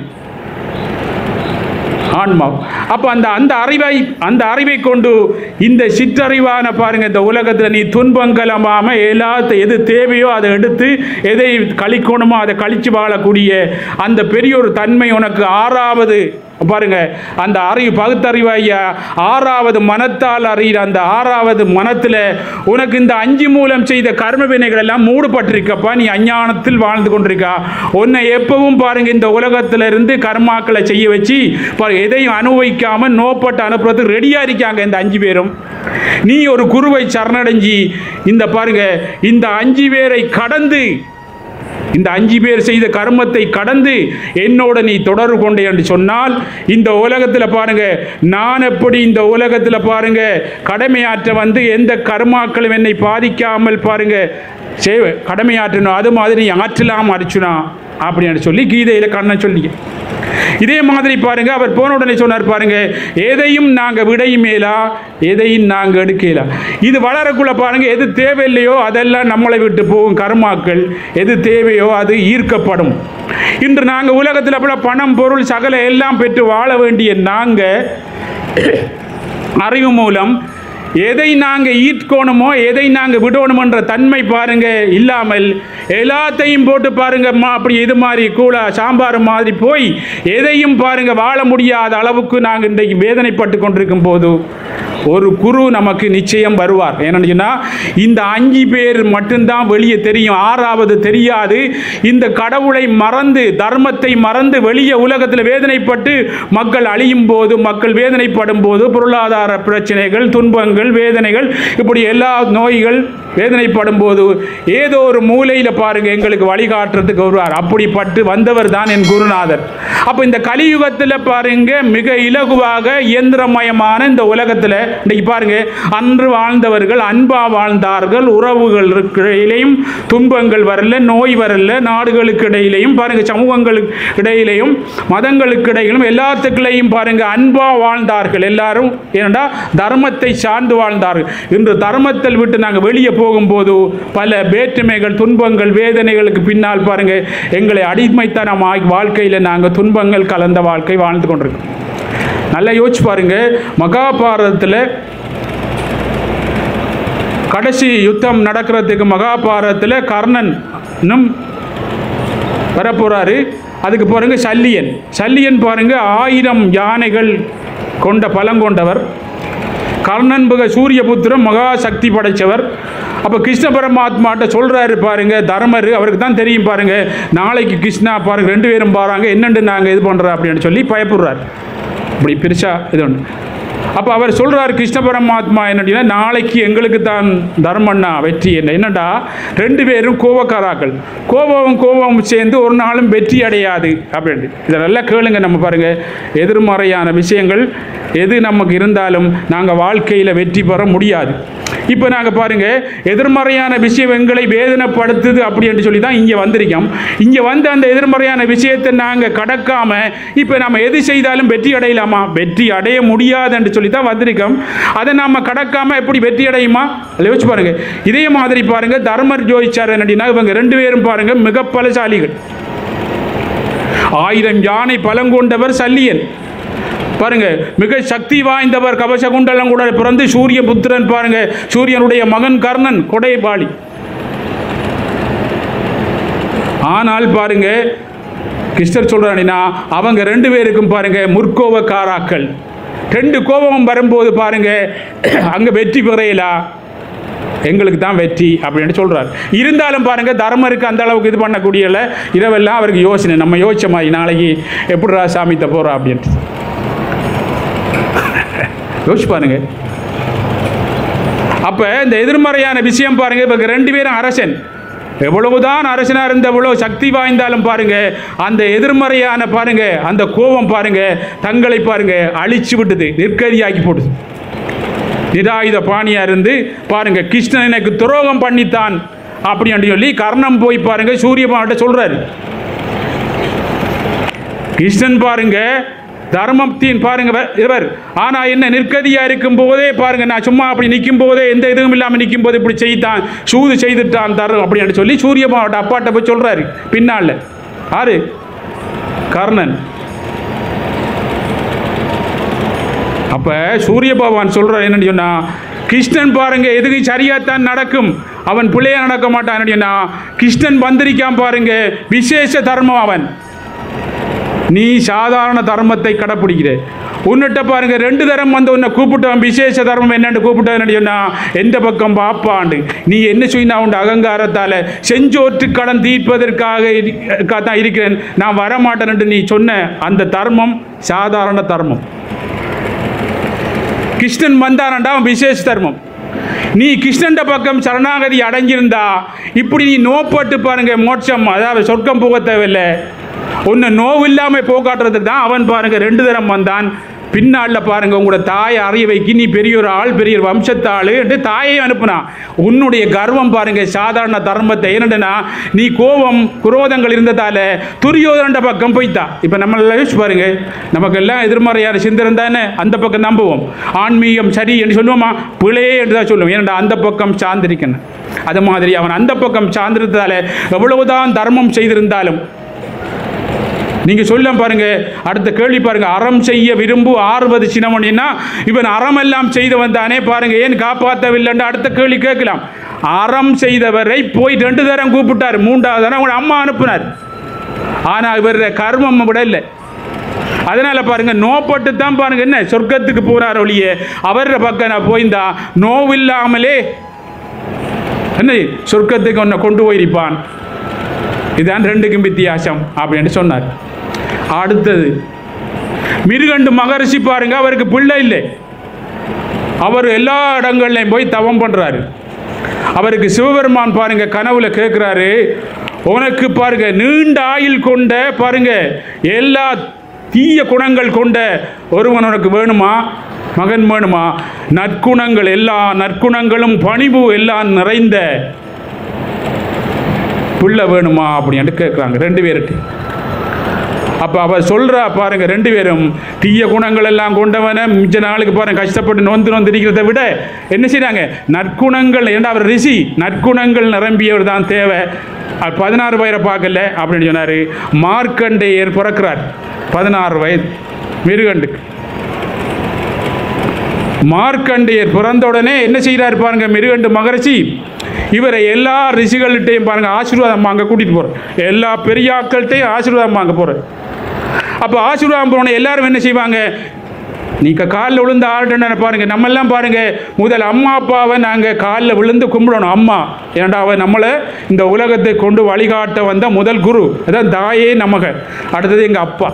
ஆன்மா அப்போ அந்த அந்த அறிவை அந்த அறிவை கொண்டு இந்த சிற்றறிவான பாருங்க இந்த உலகத்தில் நீ துன்பங்கலமாம எல்லாத்த எது தேவையோ அதை எடுத்து எதை கழிக்கணுமோ அதை கழிச்சு வாழக்கூடிய அந்த பெரிய ஒரு தன்மை உனக்கு ஆறாவது பாருங்க அந்த அறிவு பகுத்தறிவாய ஆறாவது மனத்தால் அறிகிற அந்த ஆறாவது மனத்தில் உனக்கு இந்த அஞ்சு மூலம் செய்த கர்ம வினைகள் எல்லாம் மூடப்பட்டிருக்கப்பா நீ அஞ்ஞானத்தில் வாழ்ந்து கொண்டிருக்கா உன்னை எப்பவும் பாருங்க இந்த உலகத்துல இருந்து கர்மாக்களை செய்ய வச்சு பாருங்க எதையும் அனுபவிக்காம நோப்பட்டு அனுப்புறதுக்கு ரெடியா இருக்காங்க இந்த அஞ்சு பேரும் நீ ஒரு குருவை சரணடைஞ்சி இந்த பாருங்க இந்த அஞ்சு பேரை கடந்து இந்த அஞ்சு பேர் செய்த கர்மத்தை கடந்து என்னோட நீ தொடர்பு கொண்டே என்று சொன்னால் இந்த உலகத்தில் பாருங்க நான் எப்படி இந்த உலகத்தில் பாருங்க கடமையாற்ற வந்து எந்த கர்மாக்களும் என்னை பாதிக்காமல் பாருங்க சேவை கடமையாற்றணும் அது மாதிரி நீ ஆற்றலாம் அரிச்சுனா அப்படின்னு சொல்லி கீதையில் கண்ணன் சொல்லி இதே மாதிரி பாருங்க அவர் போன உடனே சொன்னார் பாருங்க எதையும் நாங்கள் விடையும் மேலா எதையும் நாங்கள் எடுக்கல இது வளரக்குள்ள பாருங்க எது தேவையில்லையோ அதெல்லாம் நம்மளை விட்டு போகும் கர்மாக்கள் எது தேவையோ அது ஈர்க்கப்படும் இன்று நாங்கள் உலகத்தில் போல பணம் பொருள் சகல எல்லாம் பெற்று வாழ வேண்டிய நாங்கள் அறிவு மூலம் எதை நாங்கள் ஈர்க்கணுமோ எதை நாங்கள் விடணுமன்ற தன்மை பாருங்க இல்லாமல் எல்லாத்தையும் போட்டு பாருங்க மா அப்படி இது மாதிரி கூழ சாம்பார் மாதிரி போய் எதையும் பாருங்க வாழ முடியாத அளவுக்கு நாங்கள் இன்றைக்கு வேதனைப்பட்டு கொண்டிருக்கும் போது ஒரு குரு நமக்கு நிச்சயம் வருவார் என்னன்னு சொன்னா, இந்த அஞ்சு பேர் மட்டும்தான் வெளியே தெரியும் ஆறாவது தெரியாது இந்த கடவுளை மறந்து தர்மத்தை மறந்து வெளியே உலகத்தில் வேதனைப்பட்டு மக்கள் அழியும் போது மக்கள் வேதனைப்படும் போது பொருளாதார பிரச்சனைகள் துன்பங்கள் வேதனைகள் இப்படி எல்லா நோய்கள் வேதனைப்படும் போது ஏதோ ஒரு மூலையில் பாருங்க எங்களுக்கு வழிகாட்டுறதுக்கு வருவார் அப்படிப்பட்டு வந்தவர் தான் என் குருநாதர் அப்போ இந்த கலியுகத்தில் பாருங்க மிக இலகுவாக இயந்திரமயமான இந்த உலகத்தில் இன்னைக்கு பாருங்க அன்று வாழ்ந்தவர்கள் அன்பா வாழ்ந்தார்கள் உறவுகள் இடையிலையும் துன்பங்கள் வரல நோய் வரல நாடுகளுக்கு இடையிலையும் பாருங்க சமூகங்களுக்கு இடையிலையும் மதங்களுக்கு இடையிலும் எல்லாத்துக்குள்ளேயும் பாருங்க அன்பா வாழ்ந்தார்கள் எல்லாரும் ஏனென்றா தர்மத்தை சார்ந்து வாழ்ந்தார்கள் இன்று தர்மத்தில் விட்டு நாங்கள் வெளியே போகும்போது பல வேற்றுமைகள் துன்பங்கள் வேதனைகளுக்கு பின்னால் பாருங்க எங்களை அடிமைத்தனம் ஆகி வாழ்க்கையில் நாங்கள் துன்பங்கள் கலந்த வாழ்க்கை வாழ்ந்து கொண்டிருக்கோம் நல்லா யோசிச்சு பாருங்க மகாபாரதத்தில் கடைசி யுத்தம் நடக்கிறதுக்கு மகாபாரதத்தில் கர்ணன் இன்னும் வரப்போறாரு அதுக்கு பாருங்க சல்லியன் சல்லியன் பாருங்க ஆயிரம் யானைகள் கொண்ட பலங்கொண்டவர் கர்ணன் புக சூரியபுத்திரம் மகா சக்தி படைச்சவர் அப்போ கிருஷ்ண பரமாத்மாட்ட சொல்கிறாரு பாருங்க தர்மர் அவருக்கு தான் தெரியும் பாருங்க நாளைக்கு கிருஷ்ணா பாருங்க ரெண்டு பேரும் பாருங்க என்னென்று நாங்கள் இது பண்ணுறோம் அப்படின்னு சொல்லி பயப்படுறார் இப்படி பெருசா இது ஒன்று அப்போ அவர் சொல்றார் கிருஷ்ண பரமாத்மா என்னன்னா நாளைக்கு எங்களுக்கு தான் தர்மண்ணா வெற்றி என்ன என்னடா ரெண்டு பேரும் கோபக்காராக்கள் கோபமும் கோபமும் சேர்ந்து ஒரு நாளும் வெற்றி அடையாது அப்படின்ட்டு இதை நல்லா கேளுங்க நம்ம பாருங்க எதிர்மறையான விஷயங்கள் எது நமக்கு இருந்தாலும் நாங்கள் வாழ்க்கையில் வெற்றி பெற முடியாது இப்போ நாங்கள் பாருங்க எதிர்மறையான விஷயம் எங்களை வேதனைப்படுத்துது அப்படி என்று சொல்லி தான் இங்கே வந்திருக்கோம் இங்கே வந்து அந்த எதிர்மறையான விஷயத்தை நாங்கள் கடக்காம இப்போ நம்ம எது செய்தாலும் வெற்றி அடையலாமா வெற்றி அடைய முடியாது என்று சொல்லி தான் வந்திருக்கோம் அதை நாம கடக்காம எப்படி வெற்றி அடையுமா அதை யோசிச்சு பாருங்க இதே மாதிரி பாருங்க தர்மர் ஜோதிச்சார் என்னடினா இவங்க ரெண்டு பேரும் பாருங்க மிக பலசாலிகள் ஆயிரம் யானை பலங்கொண்டவர் சல்லியன் பாருங்க மிக சக்தி வாய்ந்தவர் கவசகுண்டலம் கூட பிறந்து சூரிய புத்திரன் பாருங்க சூரியனுடைய மகன் கர்ணன் கொடைபாளி ஆனால் பாருங்க கிருஷ்ணர் சொல்றானினா அவங்க ரெண்டு பேருக்கும் பாருங்க முற்கோவக்காராக்கள் ரெண்டு கோபமும் வரும்போது பாருங்க அங்கே வெற்றி பெறையலா எங்களுக்கு தான் வெற்றி அப்படின்னு சொல்றார் இருந்தாலும் பாருங்க தர்மருக்கு அந்த அளவுக்கு இது பண்ணக்கூடியல இரவெல்லாம் அவருக்கு யோசனை நம்ம யோசிச்ச மாதிரி நாளைக்கு எப்படிடா சாமித்த போகிறோம் அப்படின்ட்டு யோசிச்சு பாருங்க அப்ப இந்த எதிர்மறையான விஷயம் பாருங்க இப்போ ரெண்டு பேரும் அரசன் எவ்வளவுதான் அரசனா இருந்த எவ்வளவு சக்தி வாய்ந்தாலும் பாருங்க அந்த எதிர்மறையான பாருங்க அந்த கோபம் பாருங்க தங்களை பாருங்க அழிச்சு விட்டுது நிற்கதியாக்கி போடுது நிராயுத பாணியா இருந்து பாருங்க கிருஷ்ணன் எனக்கு துரோகம் பண்ணித்தான் அப்படின்னு சொல்லி கர்ணம் போய் பாருங்க சூரியபான்கிட்ட சொல்றாரு கிருஷ்ணன் பாருங்க தர்மத்தின் பாருங்க இவர்- இவர் ஆனா என்ன நிற்கதியா இருக்கும் போதே பாருங்க நான் சும்மா அப்படி நிற்கும் போதே எந்த இதுவும் இல்லாம நிற்கும் போது இப்படி செய்தான் சூது செய்துட்டான் தரும் அப்படின்னு சொல்லி சூரியபாவோட அப்பாட்ட போய் சொல்றாரு பின்னால ஆறு கர்ணன் அப்ப சூரிய பகவான் சொல்றார் என்னன்னு சொன்னா கிருஷ்ணன் பாருங்க எதுக்கு சரியாத்தான் நடக்கும் அவன் பிள்ளையா நடக்க மாட்டான் சொன்னா கிருஷ்ணன் வந்திருக்கான் பாருங்க விசேஷ தர்மம் அவன் நீ சாதாரண தர்மத்தை கடைப்பிடிக்கிற உன்னிட்ட பாருங்க ரெண்டு தரம் வந்து உன்னை கூப்பிட்டவன் விசேஷ தர்மம் என்னன்னு கூப்பிட்டவன் சொன்னா எந்த பக்கம் பாப்பாண்டு நீ என்ன செய்யினா உண்டு அகங்காரத்தால செஞ்சோற்று கடன் தீர்ப்பதற்காக இரு- தான் இருக்கிறேன் நான் வரமாட்டேன் நீ சொன்ன அந்த தர்மம் சாதாரண தர்மம் கிருஷ்ணன் வந்தானண்டா அவன் விசேஷ தர்மம் நீ கிருஷ்ணன் பக்கம் சரணாகதி அடைஞ்சிருந்தா இப்படி நீ நோப்பட்டு பாருங்க மோட்சம் அதாவது சொர்க்கம் போக தேவையில்லை உன்னை நோவில்லாம போக்காட்டுறதுக்கு தான் அவன் பாருங்க ரெண்டு தரம் வந்தான் பின்னால பாருங்க உங்களோட தாயை அறிய வைக்கி நீ பெரிய ஒரு ஆள் பெரிய ஒரு வம்சத்தாள் என்று தாயை அனுப்புனான் உன்னுடைய கர்வம் பாருங்க சாதாரண தர்மத்தை என்னடனா நீ கோபம் குரோதங்கள் இருந்ததால துரியோதனண்ட பக்கம் போய்த்தா இப்போ நம்ம எல்லாம் யோசிச்சு பாருங்க நமக்கெல்லாம் எதிர்மறையான சிந்தனை தானே அந்த பக்கம் நம்புவோம் ஆன்மீகம் சரி என்று சொல்லுவோமா பிழையே என்று தான் சொல்லுவோம் ஏனடா அந்த பக்கம் சார்ந்திருக்கணும் அது மாதிரி அவன் அந்த பக்கம் சார்ந்திருந்ததால எவ்வளவுதான் தர்மம் செய்திருந்தாலும் நீங்க சொல்ல பாருங்க அடுத்த கேள்வி பாருங்க அறம் செய்ய விரும்பு ஆறுவது சினமணின்னா இவன் அறம் எல்லாம் செய்தவன் தானே பாருங்க ஏன் காப்பாற்றவில்லைன்னு அடுத்த கேள்வி கேட்கலாம் அறம் செய்தவரை போய் ரெண்டு தரம் கூப்பிட்டார் மூன்றாவது தரம் அவங்க அம்மா அனுப்புனார் ஆனா இவர் கர்மம் விட இல்லை அதனால பாருங்க நோப்பட்டு தான் பாருங்க என்ன சொர்க்கத்துக்கு போறார் ஒழிய அவர பக்கம் நான் போயிருந்தா நோவில்லாமலே என்ன சொர்க்கத்துக்கு உன்னை கொண்டு போயிருப்பான் இதான் ரெண்டுக்கும் வித்தியாசம் அப்படின்னு சொன்னார் அடுத்தது மிருகண்டு மகரிஷி பாருங்க அவருக்கு பிள்ளை இல்லை அவர் எல்லா இடங்கள்லையும் போய் தவம் பண்றாரு அவருக்கு சிவபெருமான் பாருங்க கனவுல கேட்குறாரு உனக்கு பாருங்க நீண்ட ஆயுள் கொண்ட பாருங்க எல்லா தீய குணங்கள் கொண்ட ஒருவன் உனக்கு வேணுமா மகன் வேணுமா நற்குணங்கள் எல்லா நற்குணங்களும் பணிவு எல்லாம் நிறைந்த புள்ள வேணுமா அப்படின்னு கேட்குறாங்க ரெண்டு பேர்கிட்ட அப்போ அவ சொல்கிறா பாருங்க ரெண்டு பேரும் தீய குணங்கள் எல்லாம் கொண்டவன மிச்ச நாளுக்கு பாருங்க கஷ்டப்பட்டு நொந்து நொந்து இருக்கிறத விட என்ன செய்றாங்க நற்குணங்கள் ஏன்னா அவர் ரிஷி நற்குணங்கள் நிரம்பியவர் தான் தேவை அவர் பதினாறு வயதை பார்க்கல அப்படின்னு சொன்னார் மார்க்கண்டேயர் பிறக்கிறார் பதினாறு வயது மிருகண்டுக்கு மார்க்கண்டேயர் பிறந்த உடனே என்ன செய்கிறார் பாருங்க மிருகண்டு மகரிஷி இவரை எல்லா ரிஷிகள்கிட்டையும் பாருங்க ஆசீர்வாதம் வாங்க கூட்டிட்டு போறார் எல்லா பெரியாக்கள்கிட்டையும் ஆசீர்வாதம் வாங்க போறார் அப்போ ஆசீர்வாதம் போன எல்லாரும் என்ன செய்வாங்க நீங்க காலில் விழுந்த ஆள்கிட்ட பாருங்க நம்ம எல்லாம் பாருங்க முதல் அம்மா அப்பாவை நாங்கள் காலில் விழுந்து கும்பிடணும் அம்மா ஏன்டா அவ நம்மளை இந்த உலகத்தை கொண்டு வழிகாட்ட வந்த முதல் குரு அதான் தாயே நமக அடுத்தது எங்கள் அப்பா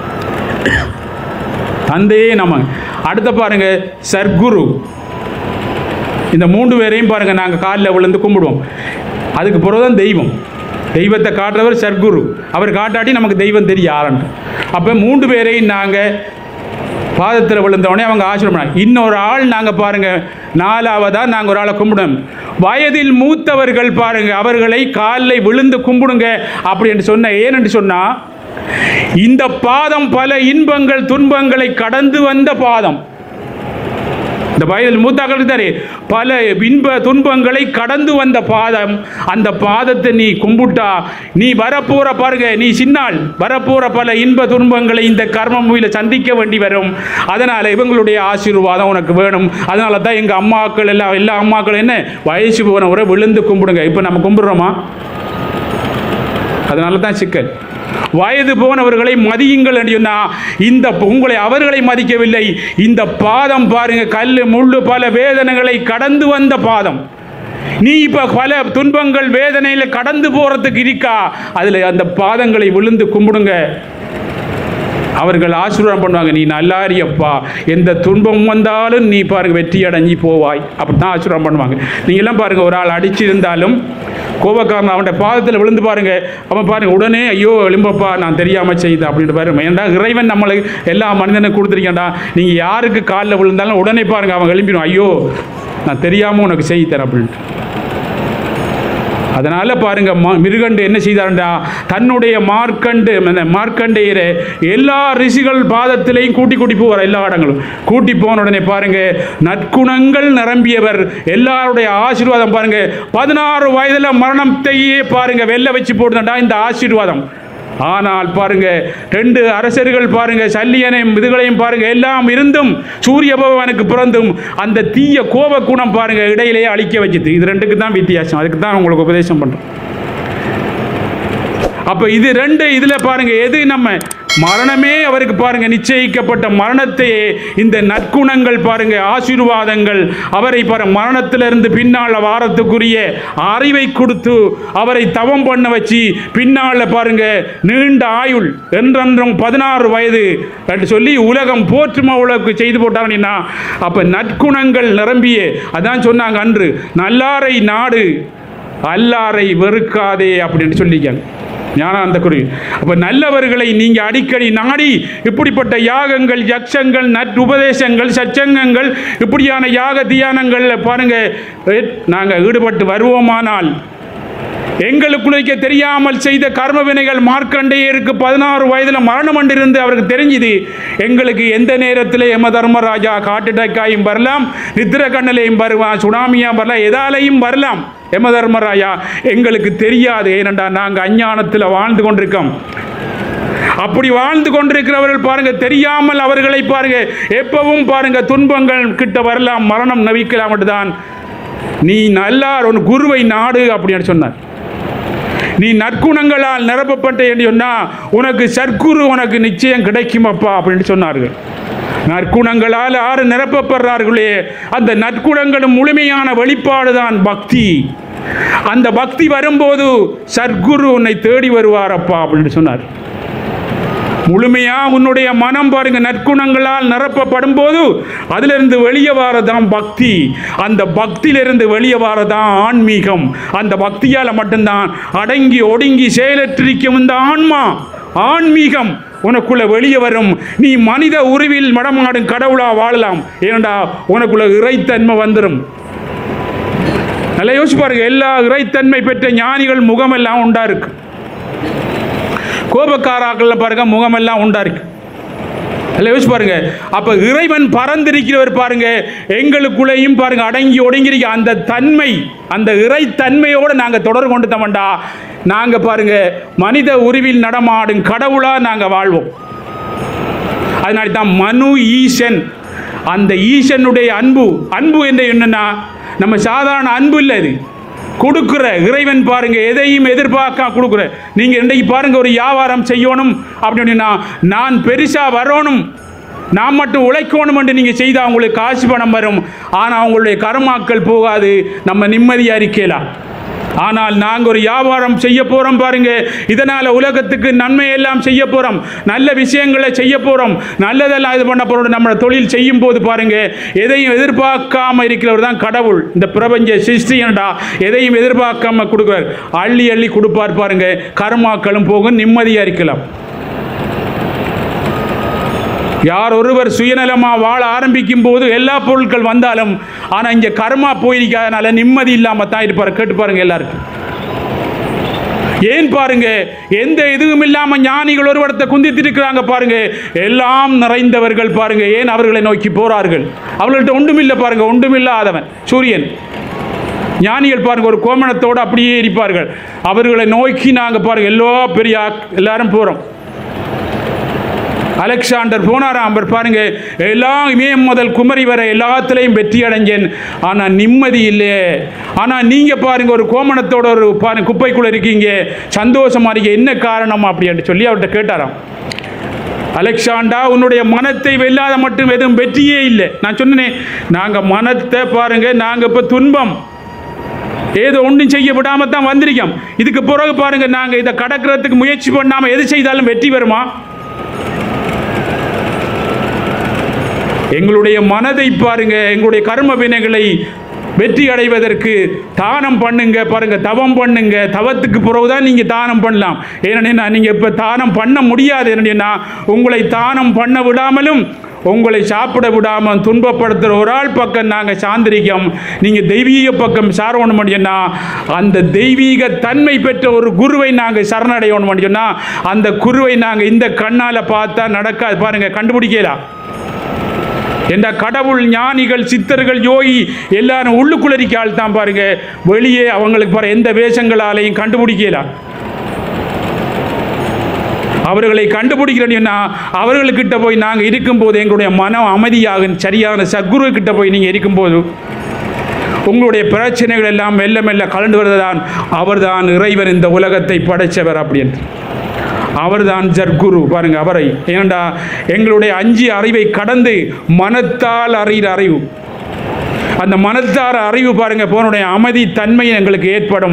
தந்தையே நம அடுத்த பாருங்க சர்க்குரு இந்த மூன்று பேரையும் பாருங்க நாங்கள் காலில் விழுந்து கும்பிடுவோம் அதுக்கு பிறகுதான் தெய்வம் தெய்வத்தை காட்டுறவர் சர்க்குரு அவர் காட்டாட்டி நமக்கு தெய்வம் தெரிய ஆரண்டு அப்போ மூன்று பேரையும் நாங்கள் பாதத்தில் விழுந்தவொடனே அவங்க ஆசிரமம் இன்னொரு ஆள் நாங்கள் பாருங்க நாலாவதாக நாங்கள் ஒரு ஆளை கும்பிடணும் வயதில் மூத்தவர்கள் பாருங்க அவர்களை காலில் விழுந்து கும்பிடுங்க அப்படி என்று சொன்ன ஏனென்று சொன்னால் இந்த பாதம் பல இன்பங்கள் துன்பங்களை கடந்து வந்த பாதம் இந்த வயதில் மூத்தாக்கள் தானே பல இன்ப துன்பங்களை கடந்து வந்த பாதம் அந்த பாதத்தை நீ கும்பிட்டா நீ வரப்போற பாருங்க நீ சின்னாள் வரப்போற பல இன்ப துன்பங்களை இந்த கர்ம மூவில சந்திக்க வேண்டி வரும் அதனால இவங்களுடைய ஆசீர்வாதம் உனக்கு வேணும் அதனால தான் எங்க அம்மாக்கள் எல்லாம் எல்லா அம்மாக்களும் என்ன வயசு போன உரை விழுந்து கும்பிடுங்க இப்போ நம்ம கும்பிடுறோமா அதனால தான் சிக்கல் வயது போனவர்களை மதியுங்கள் என்று சொன்னா இந்த உங்களை அவர்களை மதிக்கவில்லை இந்த பாதம் பாருங்க கல் முள்ளு பல வேதனைகளை கடந்து வந்த பாதம் நீ இப்ப பல துன்பங்கள் வேதனையில கடந்து போறதுக்கு இருக்கா அதுல அந்த பாதங்களை விழுந்து கும்பிடுங்க அவர்கள் ஆசீர்வாதம் பண்ணுவாங்க நீ நல்லாரியப்பா எந்த துன்பம் வந்தாலும் நீ பாருங்க வெற்றி அடைஞ்சி போவாய் அப்படி தான் ஆசீர்வாதம் பண்ணுவாங்க நீங்க எல்லாம் பாருங்க ஒரு ஆள் அடிச்சிருந்தாலும் கோபக்காரன் அவன்கிட்ட பாதத்தில் விழுந்து பாருங்க அவன் பாருங்க உடனே ஐயோ எலும்பப்பா நான் தெரியாம செய்த அப்படின்ட்டு பாருங்க ஏன்டா இறைவன் நம்மளுக்கு எல்லா மனிதனும் கொடுத்துருக்கேன்டா நீங்க யாருக்கு காலில் விழுந்தாலும் உடனே பாருங்க அவன் எழும்பிடும் ஐயோ நான் தெரியாம உனக்கு செய்து தரேன் அப்படின்ட்டு அதனால பாருங்க ம- மிருகண்டு என்ன செய்தார்டா தன்னுடைய மார்க்கண்டு அந்த மார்க்கண்டேயரை எல்லா ரிஷிகள் பாதத்திலையும் கூட்டி கூட்டி போவார் எல்லா இடங்களும் கூட்டி போன உடனே பாருங்க நற்குணங்கள் நிரம்பியவர் எல்லாருடைய ஆசீர்வாதம் பாருங்க பதினாறு வயதுல மரணத்தையே பாருங்க வெல்ல வச்சு போடுதண்டா இந்த ஆசீர்வாதம் ஆனால் பாருங்க ரெண்டு அரசர்கள் பாருங்க சல்லியனையும் இதுகளையும் பாருங்க எல்லாம் இருந்தும் சூரிய பகவானுக்கு பிறந்தும் அந்த தீய கோப குணம் பாருங்க இடையிலேயே அழிக்க வச்சுது இது ரெண்டுக்கு தான் வித்தியாசம் அதுக்கு தான் உங்களுக்கு உபதேசம் பண்றோம் அப்ப இது ரெண்டு இதுல பாருங்க எது நம்ம மரணமே அவருக்கு பாருங்க நிச்சயிக்கப்பட்ட மரணத்தையே இந்த நற்குணங்கள் பாருங்க ஆசீர்வாதங்கள் அவரை பாருங்க மரணத்திலிருந்து பின்னால் வாரத்துக்குரிய அறிவை கொடுத்து அவரை தவம் பண்ண வச்சு பின்னால பாருங்க நீண்ட ஆயுள் என்றென்றும் பதினாறு வயது என்று சொல்லி உலகம் போற்றுமா உலகு செய்து போட்டாங்கன்னா அப்ப நற்குணங்கள் நிரம்பிய அதான் சொன்னாங்க அன்று நல்லாரை நாடு அல்லாரை வெறுக்காதே அப்படின்னு சொல்லிக்காங்க ஞானாந்த குருவி அப்ப நல்லவர்களை நீங்க அடிக்கடி நாடி இப்படிப்பட்ட யாகங்கள் யக்ஷங்கள் நற்றுபதேசங்கள் சச்சங்கங்கள் இப்படியான யாக தியானங்கள்ல பாருங்க எ- நாங்க ஈடுபட்டு வருவோமானால் எங்களுக்குள்ளைக்க தெரியாமல் செய்த கர்ம வினைகள் மார்க்கண்டேயருக்கு பதினாறு வயதில் மரணம் அண்டிருந்து அவருக்கு தெரிஞ்சுது எங்களுக்கு எந்த நேரத்தில் யம தர்மராஜா காட்டு டக்காயும் வரலாம் நித்திர கண்ணலையும் வருவான் சுனாமியாக வரலாம் எதாலையும் வரலாம் யம தர்மராஜா எங்களுக்கு தெரியாது ஏனென்றா நாங்கள் அஞ்ஞானத்தில் வாழ்ந்து கொண்டிருக்கோம் அப்படி வாழ்ந்து கொண்டிருக்கிறவர்கள் பாருங்க தெரியாமல் அவர்களை பாருங்க எப்பவும் பாருங்க துன்பங்கள் கிட்ட வரலாம் மரணம் நவிக்கலாம் தான் நீ நல்லார் உன் குருவை நாடு அப்படின்னு சொன்னார் நீ நற்குணங்களால் நிரப்பப்பட்ட என்று சொன்னா உனக்கு சற்குரு உனக்கு நிச்சயம் கிடைக்கும் அப்பா அப்படின்னு சொன்னார்கள் நற்குணங்களால் ஆறு நிரப்பப்படுறார்களே அந்த நற்குணங்களும் முழுமையான வெளிப்பாடு தான் பக்தி அந்த பக்தி வரும்போது சற்குரு உன்னை தேடி வருவார் அப்பா அப்படின்னு சொன்னார் முழுமையா உன்னுடைய மனம் பாருங்க நற்குணங்களால் நிரப்பப்படும் போது அதிலிருந்து வெளியே வரதான் பக்தி அந்த பக்தியிலிருந்து வெளியே வரதான் ஆன்மீகம் அந்த பக்தியால மட்டும்தான் அடங்கி ஒடுங்கி செயலற்றிருக்கும் இந்த ஆன்மா ஆன்மீகம் உனக்குள்ள வெளியே வரும் நீ மனித உருவில் மடமாடும் கடவுளா வாழலாம் ஏனடா உனக்குள்ள இறைத்தன்மை வந்துடும் நல்லா யோசிச்சு பாருங்க எல்லா இறைத்தன்மை பெற்ற ஞானிகள் முகமெல்லாம் உண்டா இருக்கு கோபக்காராக்கள் பாருங்க முகமெல்லாம் உண்டா இருக்கு இல்லை யோசிச்சு பாருங்க அப்ப இறைவன் பறந்திருக்கிறவர் பாருங்க எங்களுக்குள்ளேயும் பாருங்க அடங்கி ஒடுங்கிருக்க அந்த தன்மை அந்த இறை தன்மையோடு நாங்க தொடர்பு கொண்டு தமண்டா நாங்க பாருங்க மனித உருவில் நடமாடும் கடவுளா நாங்க வாழ்வோம் அதனால தான் மனு ஈசன் அந்த ஈசனுடைய அன்பு அன்பு என்று என்னன்னா நம்ம சாதாரண அன்பு இல்லை இது கொடுக்குற இறைவன் பாருங்க எதையும் எதிர்பார்க்க கொடுக்குற நீங்க இன்றைக்கு பாருங்க ஒரு வியாபாரம் செய்யணும் அப்படின்னா நான் பெருசா வரணும் நான் மட்டும் உழைக்கணும் என்று நீங்க செய்தா உங்களுக்கு காசு பணம் வரும் ஆனால் உங்களுடைய கர்மாக்கள் போகாது நம்ம நிம்மதியா இருக்கலாம் ஆனால் நாங்கள் ஒரு வியாபாரம் செய்ய போறோம் பாருங்க இதனால உலகத்துக்கு நன்மை எல்லாம் செய்ய போறோம் நல்ல விஷயங்களை செய்ய போறோம் நல்லதெல்லாம் இது பண்ண போறோம் நம்ம தொழில் செய்யும் போது பாருங்க எதையும் எதிர்பார்க்காம இருக்கிறவர் தான் கடவுள் இந்த பிரபஞ்ச சிருஷ்டியன்டா எதையும் எதிர்பார்க்காம கொடுக்குறார் அள்ளி அள்ளி கொடுப்பார் பாருங்க கர்மாக்களும் போகும் நிம்மதியா இருக்கலாம் யார் ஒருவர் சுயநலமா வாழ ஆரம்பிக்கும் போது எல்லா பொருட்கள் வந்தாலும் ஆனா இங்க கர்மா போயிருக்காதனால நிம்மதி இல்லாம தான் இருப்பாரு கேட்டு பாருங்க எல்லாருக்கும் ஏன் பாருங்க எந்த இதுவும் இல்லாம ஞானிகள் ஒரு இடத்தை குந்தித்திருக்கிறாங்க பாருங்க எல்லாம் நிறைந்தவர்கள் பாருங்க ஏன் அவர்களை நோக்கி போறார்கள் அவர்கள்ட்ட ஒன்றுமில்லை பாருங்க ஒன்றுமில்லாதவன் சூரியன் ஞானிகள் பாருங்க ஒரு கோமணத்தோடு அப்படியே இருப்பார்கள் அவர்களை நோக்கி நாங்க பாருங்க எல்லா பெரிய ஆக்- எல்லாரும் போறோம் அலெக்சாண்டர் போனாராம் அவர் பாருங்க எல்லா இமயம் முதல் குமரி வரை எல்லாத்துலேயும் வெற்றி அடைஞ்சேன் ஆனால் நிம்மதி இல்லையே ஆனால் நீங்கள் பாருங்க ஒரு கோமணத்தோட ஒரு பாருங்க குப்பைக்குள்ளே இருக்கீங்க சந்தோஷமா இருக்கீங்க என்ன காரணம் அப்படின்னு சொல்லி அவர்கிட்ட கேட்டாராம் அலெக்சாண்டா உன்னுடைய மனத்தை வெல்லாத மட்டும் எதுவும் வெற்றியே இல்லை நான் சொன்னேனே நாங்கள் மனத்தை பாருங்க நாங்கள் இப்போ துன்பம் ஏதோ ஒன்றும் செய்ய விடாம தான் வந்திருக்கோம் இதுக்கு பிறகு பாருங்க நாங்கள் இதை கடக்கிறதுக்கு முயற்சி பண்ணாமல் எது செய்தாலும் வெற்றி வருமா எங்களுடைய மனதை பாருங்க எங்களுடைய கர்ம வினைகளை வெற்றி அடைவதற்கு தானம் பண்ணுங்க பாருங்க தவம் பண்ணுங்க தவத்துக்கு பிறகுதான் நீங்க தானம் பண்ணலாம் ஏன்னா நீங்க இப்ப தானம் பண்ண முடியாது என்னன்னா உங்களை தானம் பண்ண விடாமலும் உங்களை சாப்பிட விடாமல் துன்பப்படுத்துகிற ஒரு ஆள் பக்கம் நாங்கள் சாந்திரிக்கம் நீங்கள் தெய்வீக பக்கம் சாரணும் சொன்னா அந்த தெய்வீக தன்மை பெற்ற ஒரு குருவை நாங்கள் சரணடையணும் சொன்னா அந்த குருவை நாங்கள் இந்த கண்ணால் பார்த்தா நடக்காது பாருங்க கண்டுபிடிக்கலாம் என்ற கடவுள் ஞானிகள் சித்தர்கள் யோகி எல்லாரும் உள்ளுக்குள்ளரிக்கால் தான் பாருங்க வெளியே அவங்களுக்கு பாரு எந்த வேஷங்களாலையும் கண்டுபிடிக்கலாம் அவர்களை கண்டுபிடிக்கிறேன்னா அவர்களுக்கிட்ட போய் நாங்கள் இருக்கும்போது எங்களுடைய மனம் அமைதியாக சரியான சத்குரு கிட்ட போய் நீங்கள் இருக்கும்போது உங்களுடைய பிரச்சனைகள் எல்லாம் மெல்ல மெல்ல கலந்து வருவதுதான் அவர்தான் இறைவன் இந்த உலகத்தை படைச்சவர் அப்படின்ட்டு அவர்தான் ஜர்குரு பாருங்க அவரை ஏனண்டா எங்களுடைய அஞ்சு அறிவை கடந்து மனத்தால் அறிகிற அறிவு அந்த மனத்தார் அறிவு பாருங்க போனுடைய அமைதி தன்மை எங்களுக்கு ஏற்படும்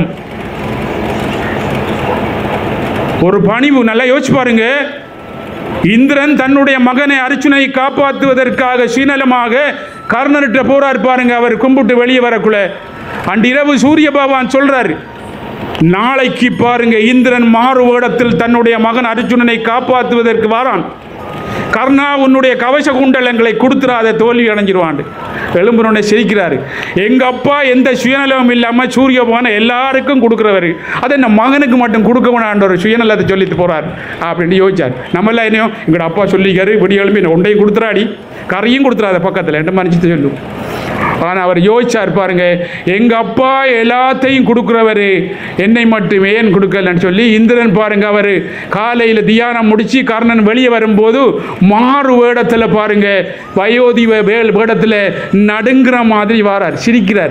ஒரு பணிவு நல்லா யோசிச்சு பாருங்க இந்திரன் தன்னுடைய மகனை அர்ச்சுனை காப்பாற்றுவதற்காக சுயநலமாக கர்ணர்கிட்ட போறார் பாருங்க அவர் கும்பிட்டு வெளியே வரக்குள்ள அன்றிரவு சூரிய பகவான் சொல்றாரு நாளைக்கு பாருங்க இந்திரன் மாறு வேடத்தில் தன்னுடைய மகன் அர்ஜுனனை காப்பாற்றுவதற்கு வாரான் கர்ணா உன்னுடைய கவச குண்டலங்களை கொடுத்துறாத தோல்வி அடைஞ்சிருவான் எலும்புனோட சிரிக்கிறாரு எங்க அப்பா எந்த சுயநலமும் இல்லாம சூரிய பகவான் எல்லாருக்கும் கொடுக்குறவர் அதை என்ன மகனுக்கு மட்டும் கொடுக்க வேணான்ற ஒரு சுயநலத்தை சொல்லிட்டு போறார் அப்படின்னு யோசிச்சார் நம்ம எல்லாம் என்னையும் எங்களோட அப்பா சொல்லிக்காரு விடிய எழும்பி ஒன்றையும் கொடுத்துறாடி கரையும் கொடுத்துறாத பக்கத்தில் என்று மன்னிச்சு சொல்லும் ஆனால் அவர் யோசிச்சார் பாருங்க எங்க அப்பா எல்லாத்தையும் கொடுக்குறவர் என்னை மட்டும் ஏன் கொடுக்கலன்னு சொல்லி இந்திரன் பாருங்க அவர் காலையில் தியானம் முடிச்சு கர்ணன் வெளியே வரும்போது மாறு வேடத்தில் பாருங்க வயோதி வே- வேல் வேடத்தில் நடுங்கிற மாதிரி வாரார் சிரிக்கிறார்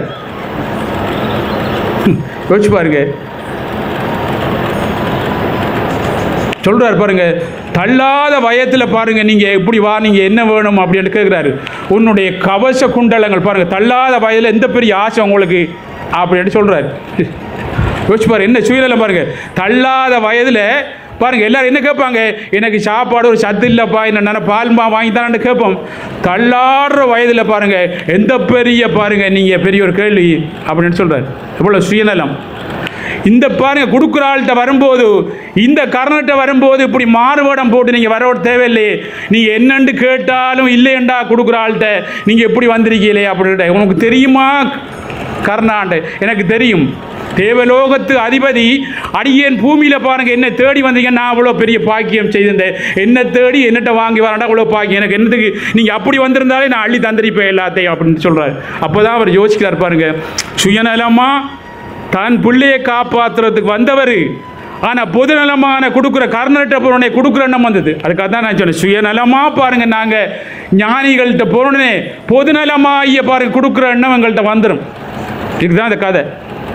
யோசிச்சு பாருங்க சொல்றாரு பாருங்க தள்ளாத வயத்தில் பாருங்க நீங்க எப்படி வா நீங்க என்ன வேணும் அப்படின்னு கேட்குறாரு உன்னுடைய கவச குண்டலங்கள் பாருங்க தள்ளாத வயதில் எந்த பெரிய ஆசை உங்களுக்கு அப்படின்னு சொல்றாரு யோசிச்சு பாருங்க என்ன சுயநலம் பாருங்க தள்ளாத வயதில் பாருங்க எல்லாரும் என்ன கேட்பாங்க எனக்கு சாப்பாடு ஒரு சத்து இல்லைப்பா என்ன பால்மா வாங்கி தரேன்னு கேட்போம் தள்ளாடுற வயதில் பாருங்க எந்த பெரிய பாருங்க நீங்க பெரிய ஒரு கேள்வி அப்படின்னு சொல்றாரு எவ்வளோ சுயநலம் இந்த பாருங்க கொடுக்குற ஆள்கிட்ட வரும்போது இந்த கர்ணர்கிட்ட வரும்போது இப்படி மாறுவேடம் போட்டு நீங்கள் வர தேவையில்லையே நீங்கள் என்னன்னு கேட்டாலும் இல்லையண்டா கொடுக்குற ஆள்கிட்ட நீங்கள் எப்படி வந்திருக்கீங்களே அப்படின்ட்டு உனக்கு தெரியுமா கர்ணாண்டு எனக்கு தெரியும் தேவலோகத்து அதிபதி அடியேன் பூமியில் பாருங்க என்ன தேடி வந்தீங்க நான் அவ்வளோ பெரிய பாக்கியம் செய்திருந்தேன் என்ன தேடி என்னட்ட வாங்கி வரண்டா அவ்வளோ பாக்கியம் எனக்கு என்னத்துக்கு நீங்கள் அப்படி வந்திருந்தாலே நான் அள்ளி தந்திருப்பேன் எல்லாத்தையும் அப்படின்னு சொல்கிறார் அப்போ தான் அவர் யோசிக்கிறார் பாருங்க சுயநலமாக தன் பிள்ளையை காப்பாற்றுறதுக்கு வந்தவர் ஆனால் பொதுநலமான கொடுக்குற கர்ணர்கிட்ட போறோனே கொடுக்குற எண்ணம் வந்தது அதுக்காக தான் நான் சொன்னேன் சுயநலமாக பாருங்க நாங்கள் ஞானிகள்கிட்ட போறோனே பொதுநலமாகிய பாருங்க கொடுக்குற எண்ணம் எங்கள்கிட்ட வந்துடும் இதுதான் அந்த கதை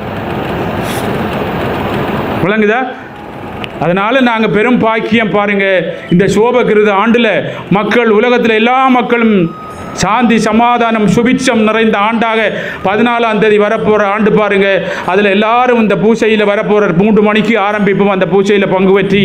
விளங்குதா அதனால நாங்கள் பெரும் பாக்கியம் பாருங்க இந்த சோபகிருத ஆண்டில் மக்கள் உலகத்தில் எல்லா மக்களும் சாந்தி சமாதானம் சுபிட்சம் நிறைந்த ஆண்டாக பதினாலாம் தேதி வரப்போகிற ஆண்டு பாருங்க அதில் எல்லாரும் இந்த பூசையில் வரப்போகிற மூன்று மணிக்கு ஆரம்பிப்போம் அந்த பூசையில் பங்கு பெற்றி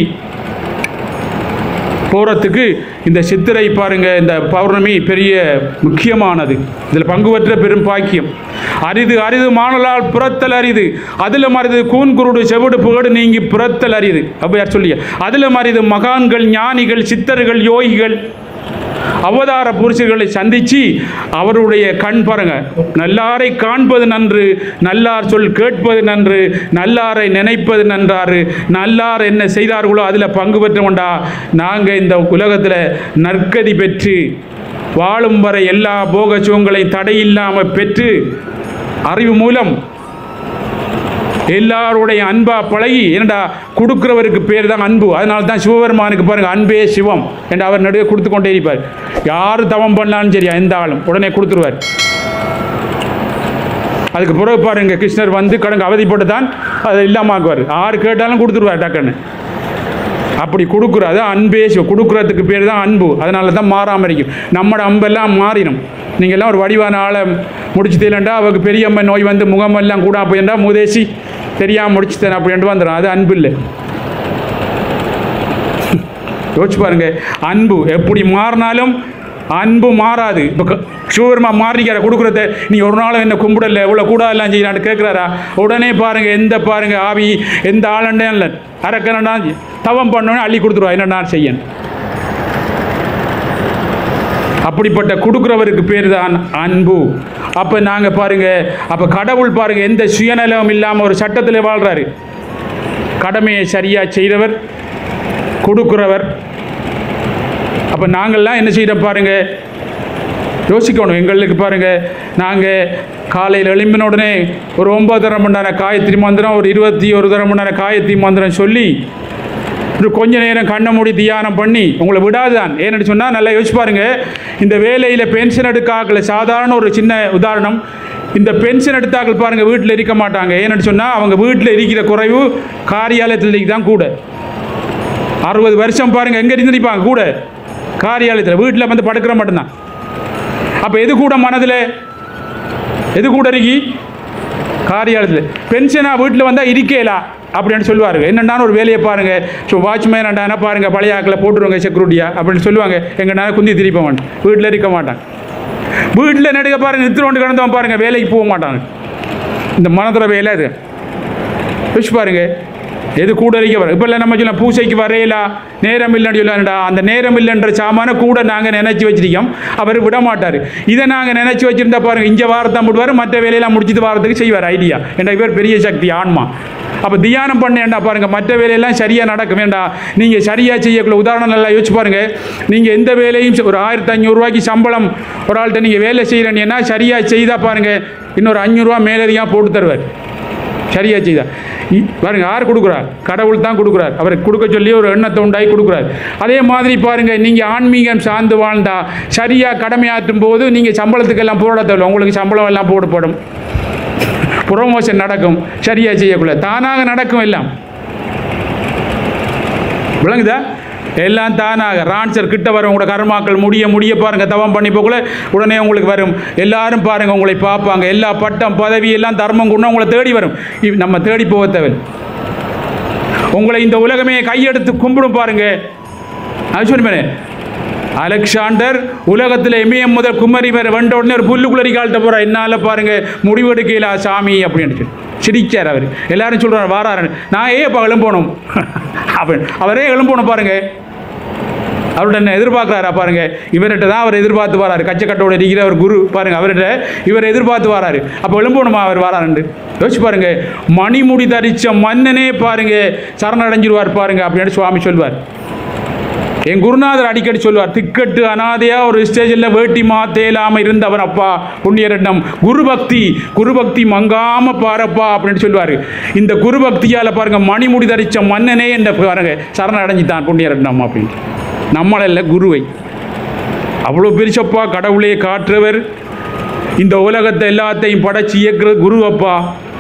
போகிறதுக்கு இந்த சித்திரை பாருங்க இந்த பௌர்ணமி பெரிய முக்கியமானது இதில் பங்கு பெற்ற பெரும் பாக்கியம் அரிது அரிது மானலால் புறத்தல் அரிது அதில் மரிது கூன் குருடு செவிடு புகடு நீங்கி புறத்தல் அரிது அப்படியார் சொல்லிய அதில் மரிது மகான்கள் ஞானிகள் சித்தர்கள் யோகிகள் அவதார புருஷர்களை சந்திச்சு அவருடைய கண் பாருங்க நல்லாரை காண்பது நன்று நல்லார் சொல் கேட்பது நன்று நல்லாரை நினைப்பது நன்றாரு நல்லார் என்ன செய்தார்களோ அதில் பங்கு பெற்றவண்டா நாங்கள் இந்த உலகத்தில் நற்கதி பெற்று வாழும் வரை எல்லா போக சுகங்களையும் தடையில்லாமல் பெற்று அறிவு மூலம் எல்லாருடைய அன்பா பழகி என்னடா கொடுக்குறவருக்கு பேர் தான் அன்பு அதனால தான் சிவபெருமானுக்கு பாருங்க அன்பே சிவம் என்று அவர் நடுவே கொடுத்து கொண்டே இருப்பார் யார் தவம் பண்ணாலும் சரியா எந்த ஆளும் உடனே கொடுத்துருவார் அதுக்கு பிறகு பாருங்க கிருஷ்ணர் வந்து கடங்க அவதிப்பட்டு தான் அதை இல்லாமாக்குவார் யார் கேட்டாலும் கொடுத்துருவார் டக்குன்னு அப்படி கொடுக்குறது அன்பே சிவம் கொடுக்குறதுக்கு பேர் தான் அன்பு அதனால தான் மாறாமல் இருக்கும் நம்மட அம்பெல்லாம் மாறிடும் நீங்கள் எல்லாம் ஒரு வடிவான ஆளை முடிச்சு தரலண்டா அவருக்கு பெரிய அம்மை நோய் வந்து முகமெல்லாம் கூட போயிருந்தா முதேசி தெரியாமல் முடிச்சு தரேன் அப்படின்ட்டு வந்துடும் அது அன்பு இல்லை யோசிச்சு பாருங்க அன்பு எப்படி மாறினாலும் அன்பு மாறாது இப்போ சிவபெருமா மாறிக்கார கொடுக்குறத நீ ஒரு நாளும் என்ன கும்பிடல இவ்வளோ கூட எல்லாம் செய்யலான்னு கேட்குறாரா உடனே பாருங்க எந்த பாருங்க ஆவி எந்த ஆளண்டே இல்லை அரக்கனடா தவம் பண்ணோன்னே அள்ளி கொடுத்துருவா என்னடா செய்யணும் அப்படிப்பட்ட கொடுக்குறவருக்கு பேர் தான் அன்பு அப்போ நாங்கள் பாருங்க அப்போ கடவுள் பாருங்க எந்த சுயநலம் இல்லாமல் ஒரு சட்டத்தில் வாழ்கிறாரு கடமையை சரியாக செய்கிறவர் கொடுக்குறவர் அப்போ நாங்கள்லாம் என்ன செய்கிறோம் பாருங்க யோசிக்கணும் எங்களுக்கு பாருங்க நாங்கள் காலையில் எழும்பின உடனே ஒரு ஒன்பது தரம் மணி நேரம் காயத்ரி மந்திரம் ஒரு இருபத்தி ஒரு தரம் மணி நேரம் காயத்ரி மந்திரம் சொல்லி ஒரு கொஞ்ச நேரம் கண்ணை மூடி தியானம் பண்ணி உங்களை விடாதுதான் ஏன்னு சொன்னால் நல்லா யோசிச்சு பாருங்க இந்த வேலையில் பென்ஷன் எடுக்காக்கல சாதாரண ஒரு சின்ன உதாரணம் இந்த பென்ஷன் எடுத்தாக்கள் பாருங்க வீட்டில் இருக்க மாட்டாங்க ஏன்னு சொன்னால் அவங்க வீட்டில் இருக்கிற குறைவு காரியாலயத்தில் தான் கூட அறுபது வருஷம் பாருங்க எங்கே இருந்து நிற்பாங்க கூட காரியாலயத்தில் வீட்டில் வந்து படுக்கிற மட்டும்தான் அப்போ எது கூட மனதில் எது கூட இருக்கி காரியாலயத்தில் பென்ஷனாக வீட்டில் வந்தால் இருக்கேலா அப்படின்னு சொல்லுவாருங்க என்னென்னா ஒரு வேலையை பாருங்க ஸோ வாட்ச்மேன் என்ன பாருங்க பழைய ஆக்கில் போட்டுருவாங்க செக்யூரிட்டியா அப்படின்னு சொல்லுவாங்க எங்கனால குந்தி திருப்ப மாட்டேன் வீட்டில் இருக்க மாட்டாங்க வீட்டில் நடுக்க பாருங்க நித்திரோண்டு கிடந்தவன் பாருங்க வேலைக்கு போக மாட்டாங்க இந்த மனதுற வேலை அது யோசிச்சு பாருங்க எது கூட இருக்க வர இப்போ இல்லை நம்ம சொல்லலாம் பூசைக்கு வரையலா நேரம் இல்லைன்னு சொல்லலாம்டா அந்த நேரம் இல்லைன்ற சாமான கூட நாங்கள் நினச்சி வச்சிருக்கோம் அவர் விட மாட்டார் இதை நாங்கள் நினச்சி வச்சிருந்தா பாருங்க இங்கே வாரத்தான் விடுவார் மற்ற வேலையெல்லாம் முடிச்சிட்டு வாரத்துக்கு செய்வார் ஐடியா என்ற இவர் பெரிய சக்தி ஆன்மா அப்போ தியானம் பண்ணேன்டா பாருங்க மற்ற வேலையெல்லாம் சரியாக நடக்கும் வேண்டாம் நீங்கள் சரியாக செய்யக்குள்ள உதாரணம் நல்லா யோசிச்சு பாருங்க நீங்கள் எந்த வேலையும் செ- ஒரு ஆயிரத்தி ஐநூறுரூவாய்க்கு சம்பளம் ஒரு ஆள்கிட்ட நீங்கள் வேலை செய்கிறேன்னா சரியாக செய்தா பாருங்க இன்னொரு அஞ்சூறுரூவா மேலதிகமாக போட்டு தருவார் சரியா செய்தா இ- பாருங்க யார் கொடுக்குறார் கடவுள் தான் கொடுக்குறார் அவருக்கு கொடுக்க சொல்லி ஒரு எண்ணத்தை உண்டாகி கொடுக்குறார் அதே மாதிரி பாருங்க நீங்கள் ஆன்மீகம் சார்ந்து வாழ்ந்தா சரியாக கடமையாற்றும் போது நீங்கள் சம்பளத்துக்கெல்லாம் போட தேவையில்ல உங்களுக்கு சம்பளம் எல்லாம் போடப்படும் ப்ரொமோஷன் நடக்கும் சரியா செய்யக்குள்ள தானாக நடக்கும் எல்லாம் விளங்குதா எல்லாம் தானாக ரான்சர் கிட்ட வரும் உங்களோட கர்மாக்கள் முடிய முடிய பாருங்க தவம் பண்ணி போக்குள்ள உடனே உங்களுக்கு வரும் எல்லாரும் பாருங்க உங்களை பார்ப்பாங்க எல்லா பட்டம் பதவி எல்லாம் தர்மம் கொண்டு உங்களை தேடி வரும் இவ் நம்ம தேடி போக தேவை உங்களை இந்த உலகமே கையெடுத்து கும்பிடும் பாருங்க அது சொன்னேன் அலெக்சாண்டர் உலகத்தில் இமயம் முதல் குமரி வரை வந்த உடனே ஒரு புல்லுக்குள்ளரி கால்ட்ட போகிற என்னால் பாருங்க முடிவெடுக்கலா சாமி அப்படின்னு சொல்லி சிரிச்சார் அவர் எல்லாரும் சொல்கிறார் வாராரு நான் ஏன் இப்போ எழும்போணும் அவன் அவரே எழும்போணும் பாருங்க அவர்கிட்ட என்ன எதிர்பார்க்குறாரா பாருங்க இவர்கிட்ட தான் அவர் எதிர்பார்த்து வராரு கச்சக்கட்டோட இருக்கிற ஒரு குரு பாருங்க அவர்கிட்ட இவர் எதிர்பார்த்து வராரு அப்போ எழும்பணுமா அவர் வராருண்டு யோசிச்சு பாருங்க மணிமுடி தரிச்ச மன்னனே பாருங்க சரணடைஞ்சிருவார் பாருங்க அப்படின்னு சுவாமி சொல்வார் என் குருநாதர் அடிக்கடி சொல்வார் திக்கட்டு அனாதையா ஒரு ஸ்டேஜில் வேட்டி மாத்தேலாம இருந்தவர் அப்பா புண்ணியரட்னம் குரு பக்தி குரு பக்தி மங்காம பாரப்பா அப்படின்னு சொல்லுவார் இந்த குரு பக்தியால பாருங்க மணிமுடி தரிச்ச மன்னனே என்ற பாருங்க சரண அடைஞ்சிட்டான் புண்ணியரட்னம் அப்படின்னு நம்மளல்ல குருவை அவ்வளோ பெருசப்பா கடவுளே காற்றவர் இந்த உலகத்தை எல்லாத்தையும் படைச்சு இயக்குற குரு அப்பா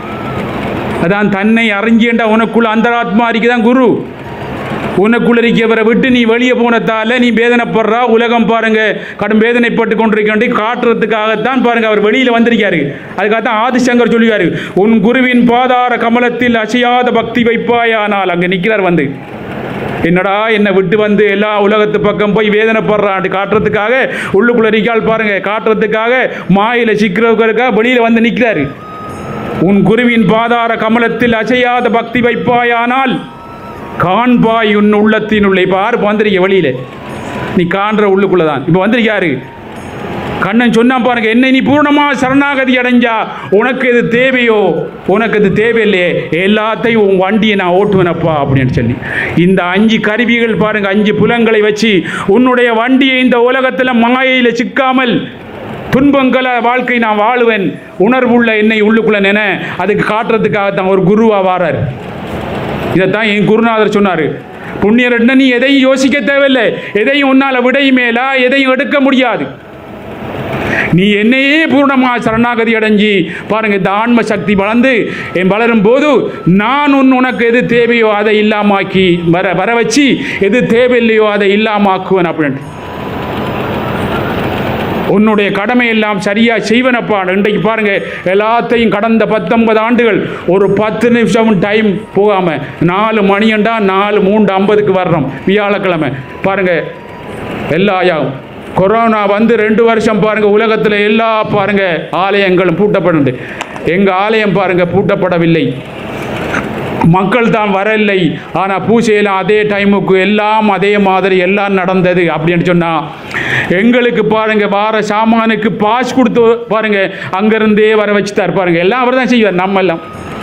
அதான் தன்னை அறிஞ்சேண்டா உனக்குள்ள அந்தராத்மா தான் குரு உனக்குள்ள இருக்கிறவரை விட்டு நீ வெளியே போனதால நீ வேதனைப்படுறா உலகம் பாருங்க கடும் வேதனைப்பட்டு கொண்டிருக்க காட்டுறதுக்காகத்தான் பாருங்க அவர் வெளியில வந்திருக்காரு அதுக்காகத்தான் ஆதிசங்கர் சொல்லுவாரு உன் குருவின் பாதார கமலத்தில் அசையாத பக்தி வைப்பாயானால் அங்க நிக்கிறார் வந்து என்னடா என்னை விட்டு வந்து எல்லா உலகத்து பக்கம் போய் வேதனைப்படுறான் காட்டுறதுக்காக உள்ளுக்குள்ள இருக்கால் பாருங்க காட்டுறதுக்காக மாயில சிக்கிறவருக்காக வெளியில வந்து நிற்கிறாரு உன் குருவின் பாதார கமலத்தில் அசையாத பக்தி வைப்பாயானால் காண்பாய் உன் உள்ளத்தினுள்ளே இப்போ யாரு இப்போ வந்திருக்க வெளியில நீ காண்ற உள்ளுக்குள்ள தான் இப்போ வந்திருக்காரு கண்ணன் சொன்னான் பாருங்க என்னை நீ பூர்ணமா சரணாகதி அடைஞ்சா உனக்கு இது தேவையோ உனக்கு இது தேவையில்லையே எல்லாத்தையும் உன் வண்டியை நான் ஓட்டுவேனப்பா அப்படின்னு சொல்லி இந்த அஞ்சு கருவிகள் பாருங்க அஞ்சு புலங்களை வச்சு உன்னுடைய வண்டியை இந்த உலகத்தில் மாயையில் சிக்காமல் துன்பங்கள வாழ்க்கை நான் வாழுவேன் உணர்வுள்ள என்னை உள்ளுக்குள்ள நின அதுக்கு காட்டுறதுக்காகத்தான் ஒரு குருவா வாரார் இதைத்தான் என் குருநாதர் சொன்னார் புண்ணியர்னா நீ எதையும் யோசிக்க தேவையில்லை எதையும் உன்னால் விடை மேலா எதையும் எடுக்க முடியாது நீ என்னையே பூர்ணமாக சரணாகதி அடைஞ்சி பாருங்க இந்த ஆன்ம சக்தி வளர்ந்து என் வளரும் போது நான் உன் உனக்கு எது தேவையோ அதை இல்லாமாக்கி வர வர வச்சு எது தேவையில்லையோ அதை இல்லாமாக்குவேன் அப்படின்ட்டு உன்னுடைய கடமை எல்லாம் சரியா செய்வனப்பா இன்றைக்கு பாருங்க எல்லாத்தையும் கடந்த பத்தொன்பது ஆண்டுகள் ஒரு பத்து நிமிஷம் டைம் போகாம நாலு மணியண்டா நாலு மூன்று ஐம்பதுக்கு வர்றோம் வியாழக்கிழமை பாருங்க எல்லா யா- கொரோனா வந்து ரெண்டு வருஷம் பாருங்க உலகத்தில் எல்லா பாருங்க ஆலயங்களும் பூட்டப்படுது எங்க ஆலயம் பாருங்க பூட்டப்படவில்லை மக்கள் தான் வரவில்லை ஆனால் பூஜையெல்லாம் அதே டைமுக்கு எல்லாம் அதே மாதிரி எல்லாம் நடந்தது அப்படின்னு சொன்னா எங்களுக்கு பாருங்க வார சாமானுக்கு பாஸ் கொடுத்து பாருங்க அங்கிருந்தே வர வச்சுட்டார் பாருங்க எல்லாம் அவர் தான் செய்வார் நம்ம எல்லாம்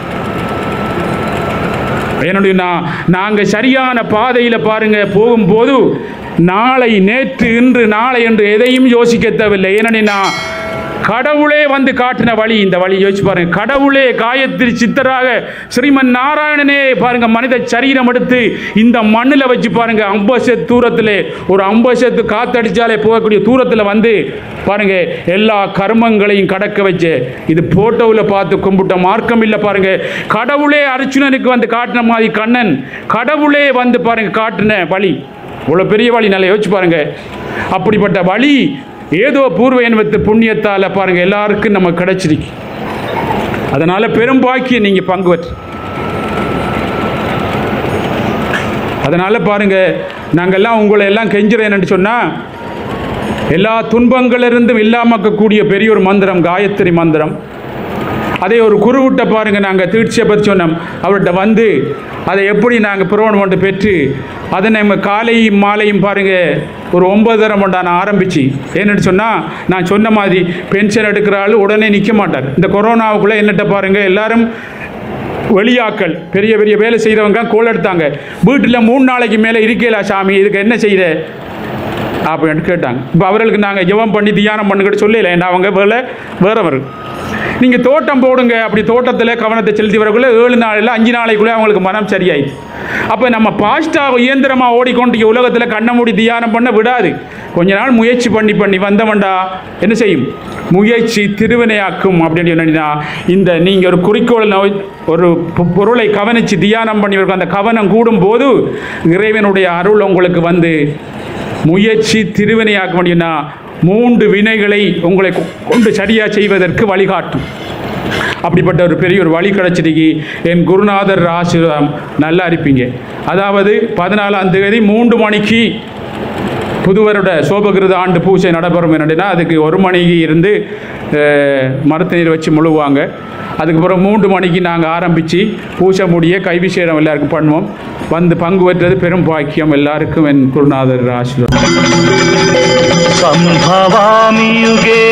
என்னுடைய நான் நாங்கள் சரியான பாதையில் பாருங்க போகும்போது நாளை நேற்று இன்று நாளை என்று எதையும் யோசிக்க தேவையில்லை ஏனென்னா கடவுளே வந்து காட்டின வழி இந்த வழி யோசிச்சு பாருங்க கடவுளே காயத்ரி சித்தராக ஸ்ரீமன் நாராயணனே பாருங்க மனித சரீரம் எடுத்து இந்த மண்ணில் வச்சு பாருங்க ஐம்பது தூரத்தில் ஒரு ஐம்பது காத்தடிச்சாலே போகக்கூடிய தூரத்தில் வந்து பாருங்க எல்லா கர்மங்களையும் கடக்க வச்சு இது போட்டோவில் பார்த்து கும்பிட்ட மார்க்கம் இல்லை பாருங்க கடவுளே அர்ச்சுனனுக்கு வந்து காட்டின மாதிரி கண்ணன் கடவுளே வந்து பாருங்க காட்டின வழி இவ்வளோ பெரிய வழி நல்லா யோசிச்சு பாருங்க அப்படிப்பட்ட வழி ஏதோ பூர்வ என்பத்து புண்ணியத்தால் பாருங்க எல்லாருக்கும் நம்ம கிடைச்சிருக்கு அதனால பெரும் பாக்கியம் நீங்க பங்கு பெற்று அதனால பாருங்க நாங்கெல்லாம் உங்களை எல்லாம் கெஞ்சுறேன்னு சொன்னா எல்லா துன்பங்களிலிருந்தும் இல்லாமக்கக்கூடிய பெரிய ஒரு மந்திரம் காயத்ரி மந்திரம் அதை ஒரு குருவிட்ட பாருங்க நாங்கள் தீட்சியை பற்றி சொன்னோம் அவர்கிட்ட வந்து அதை எப்படி நாங்கள் புரோணம் கொண்டு பெற்று அதை நம்ம காலையும் மாலையும் பாருங்க ஒரு ஒன்பது தரம் கொண்டா நான் ஆரம்பிச்சு ஏன்னு சொன்னால் நான் சொன்ன மாதிரி பென்ஷன் எடுக்கிற ஆள் உடனே நிற்க மாட்டார் இந்த கொரோனாவுக்குள்ளே என்னட்ட பாருங்க எல்லாரும் வெளியாக்கள் பெரிய பெரிய வேலை செய்கிறவங்க கோல் எடுத்தாங்க வீட்டில் மூணு நாளைக்கு மேலே இருக்கல சாமி இதுக்கு என்ன செய்த அப்படின்னு கேட்டாங்க இப்போ அவர்களுக்கு நாங்கள் ஜெபம் பண்ணி தியானம் பண்ணுங்கிட்டு சொல்லல ஏன்னா அவங்க வேலை வேறவர் நீங்கள் தோட்டம் போடுங்க அப்படி தோட்டத்தில் கவனத்தை செலுத்தி வரக்குள்ள ஏழு நாளில் அஞ்சு நாளைக்குள்ளே அவங்களுக்கு மனம் சரியாயிடுச்சு அப்போ நம்ம பாஸ்டாக இயந்திரமாக ஓடிக்கொண்டு உலகத்தில் கண்ணை மூடி தியானம் பண்ண விடாது கொஞ்ச நாள் முயற்சி பண்ணி பண்ணி வந்தவன்டா என்ன செய்யும் முயற்சி திருவினையாக்கும் அப்படின்னு சொன்னா இந்த நீங்கள் ஒரு குறிக்கோள் நோய் ஒரு பொ- பொருளை கவனித்து தியானம் பண்ணி அந்த கவனம் கூடும்போது இறைவனுடைய அருள் உங்களுக்கு வந்து முயற்சி திருவினையாக்க முடியும்னா மூன்று வினைகளை உங்களை கொ- கொண்டு சரியாக செய்வதற்கு வழிகாட்டும் அப்படிப்பட்ட ஒரு பெரிய ஒரு வழி கிடச்சிருக்கு என் குருநாதர் ஆசீர்வாதம் நல்லா இருப்பீங்க அதாவது பதினாலாம் தேதி மூன்று மணிக்கு புதுவருட சோபகிருத ஆண்டு பூஜை நடைபெறும் என்னன்னா அதுக்கு ஒரு மணிக்கு இருந்து அஹ், மரத்து நீர் வச்சு முழுவாங்க அதுக்கப்புறம் மூன்று மணிக்கு நாங்கள் ஆரம்பித்து பூஜை முடிய கைவிசேடம் எல்லாருக்கும் பண்ணுவோம் வந்து பங்கு பெற்றது பெரும் பாக்கியம் எல்லாருக்கும் என் குருநாதர் ஆசீர்வாதம் सम्भवामि युगे